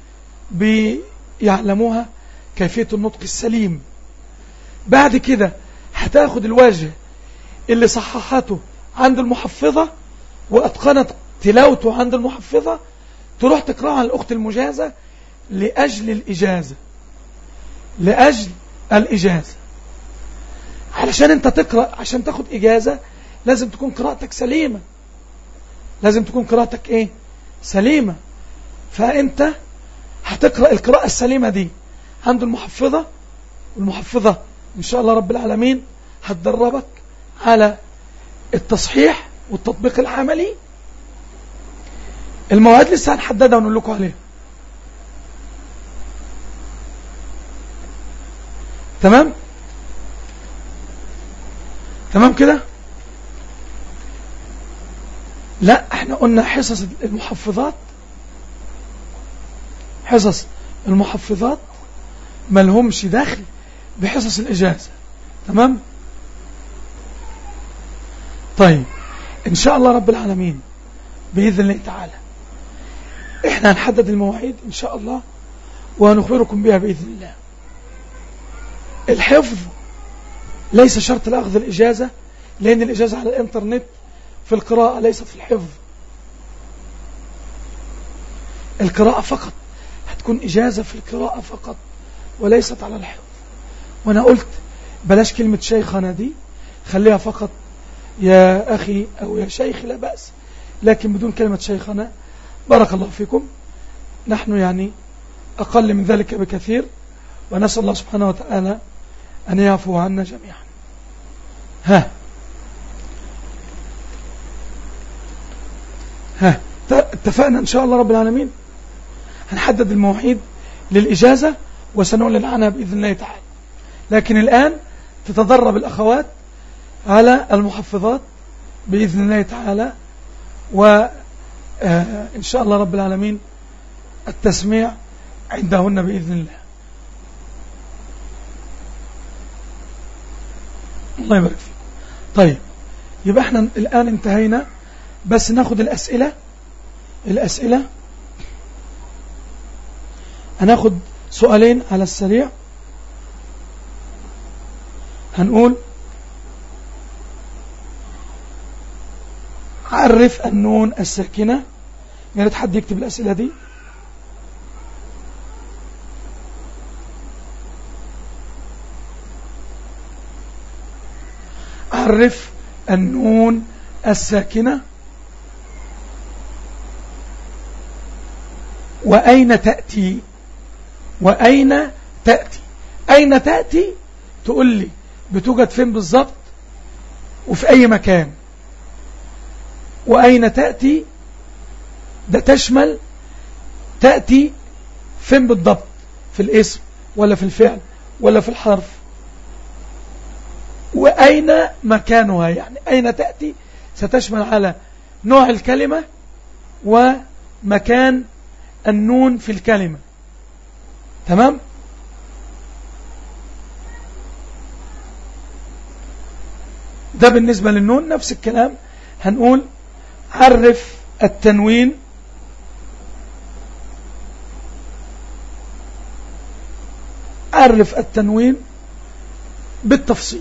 بيعلموها كيفية النطق السليم بعد كده هتاخد الوجه اللي صححته عند المحفظة وأتقنت تلاوته عند المحفظة تروح تقرأها على الأخت المجازة لأجل الإجازة لأجل الإجازة علشان انت تقرأ عشان تاخد إجازة لازم تكون قراءتك سليمة لازم تكون قراءتك ايه سليمة فانت هتقرأ القراءة السليمة دي عند المحفظة والمحفظة ان شاء الله رب العالمين هتدربك على التصحيح والتطبيق العملي المواد لسه هنحددها ونقول لكم عليها تمام تمام كده لا احنا قلنا حصص المحفظات حصص المحفظات ما لهمش دخل بحصص الإجازة تمام طيب إن شاء الله رب العالمين بإذن الله تعالى إحنا هنحدد المواعيد إن شاء الله وهنخبركم بها بإذن الله الحفظ ليس شرط لأخذ الإجازة لأن الإجازة على الإنترنت في القراءة ليست في الحفظ القراءة فقط هتكون إجازة في القراءة فقط وليست على الحفظ وأنا قلت بلاش كلمة شيخنا دي خليها فقط يا أخي أو يا شيخ لا بأس لكن بدون كلمة شيخنا بارك الله فيكم نحن يعني أقل من ذلك بكثير ونسأل الله سبحانه وتعالى أن يعفو عنا جميعا ها ها اتفقنا إن شاء الله رب العالمين هنحدد المواعيد للإجازة وسنعلن عنها بإذن الله تعالى لكن الآن تتدرب الأخوات على المحفظات بإذن الله تعالى وإن آه، شاء الله رب العالمين التسميع عندهن بإذن الله الله يبارك فيكم طيب يبقى احنا الآن انتهينا بس ناخد الأسئلة الأسئلة هناخد سؤالين على السريع هنقول عرف النون الساكنة يا ريت حد يكتب الأسئلة دي عرف النون الساكنة وأين تأتي وأين تأتي أين تأتي تقول لي بتوجد فين بالضبط وفي أي مكان وأين تأتي ده تشمل تأتي فين بالضبط في الاسم ولا في الفعل ولا في الحرف وأين مكانها يعني أين تأتي ستشمل على نوع الكلمة ومكان النون في الكلمة تمام ده بالنسبة للنون نفس الكلام هنقول عرف التنوين عرف التنوين بالتفصيل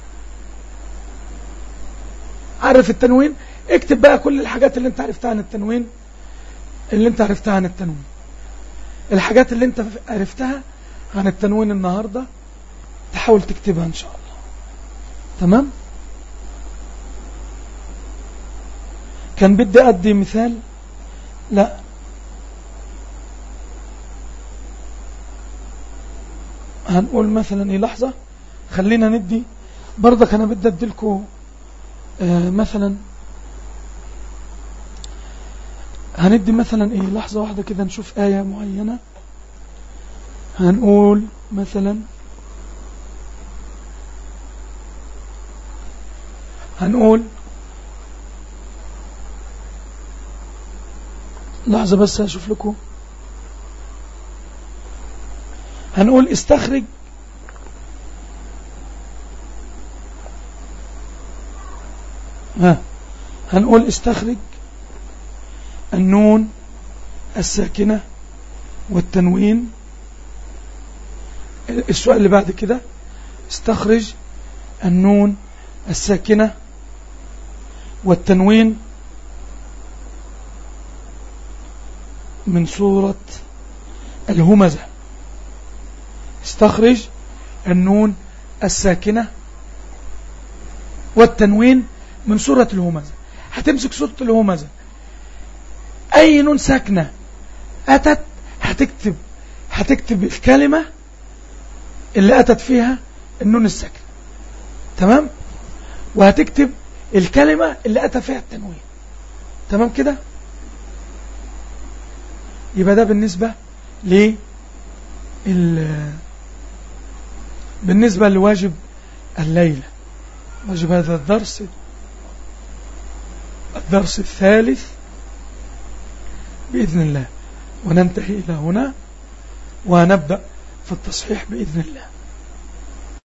عرف التنوين اكتب بقى كل الحاجات اللي انت عرفتها عن التنوين اللي انت عرفتها عن التنوين الحاجات اللي انت عرفتها عن التنوين النهاردة تحاول تكتبها ان شاء الله تمام كان بدي أدي مثال لا هنقول مثلا ايه لحظة خلينا ندي برضك انا بدي اديلكم آه مثلا هندي مثلا ايه لحظة واحدة كده نشوف آية معينة هنقول مثلا هنقول لحظة بس أشوف لكم هنقول استخرج ها هنقول استخرج النون الساكنة والتنوين السؤال اللي بعد كده استخرج النون الساكنة والتنوين من صورة الهمزة استخرج النون الساكنة والتنوين من صورة الهمزة هتمسك صورة الهمزة أي نون ساكنة أتت هتكتب هتكتب الكلمة اللي أتت فيها النون الساكنة تمام وهتكتب الكلمة اللي أتى فيها التنوين تمام كده يبقى ده بالنسبة ل بالنسبة لواجب الليلة واجب هذا الدرس الدرس الثالث بإذن الله وننتهي إلى هنا ونبدأ في التصحيح بإذن الله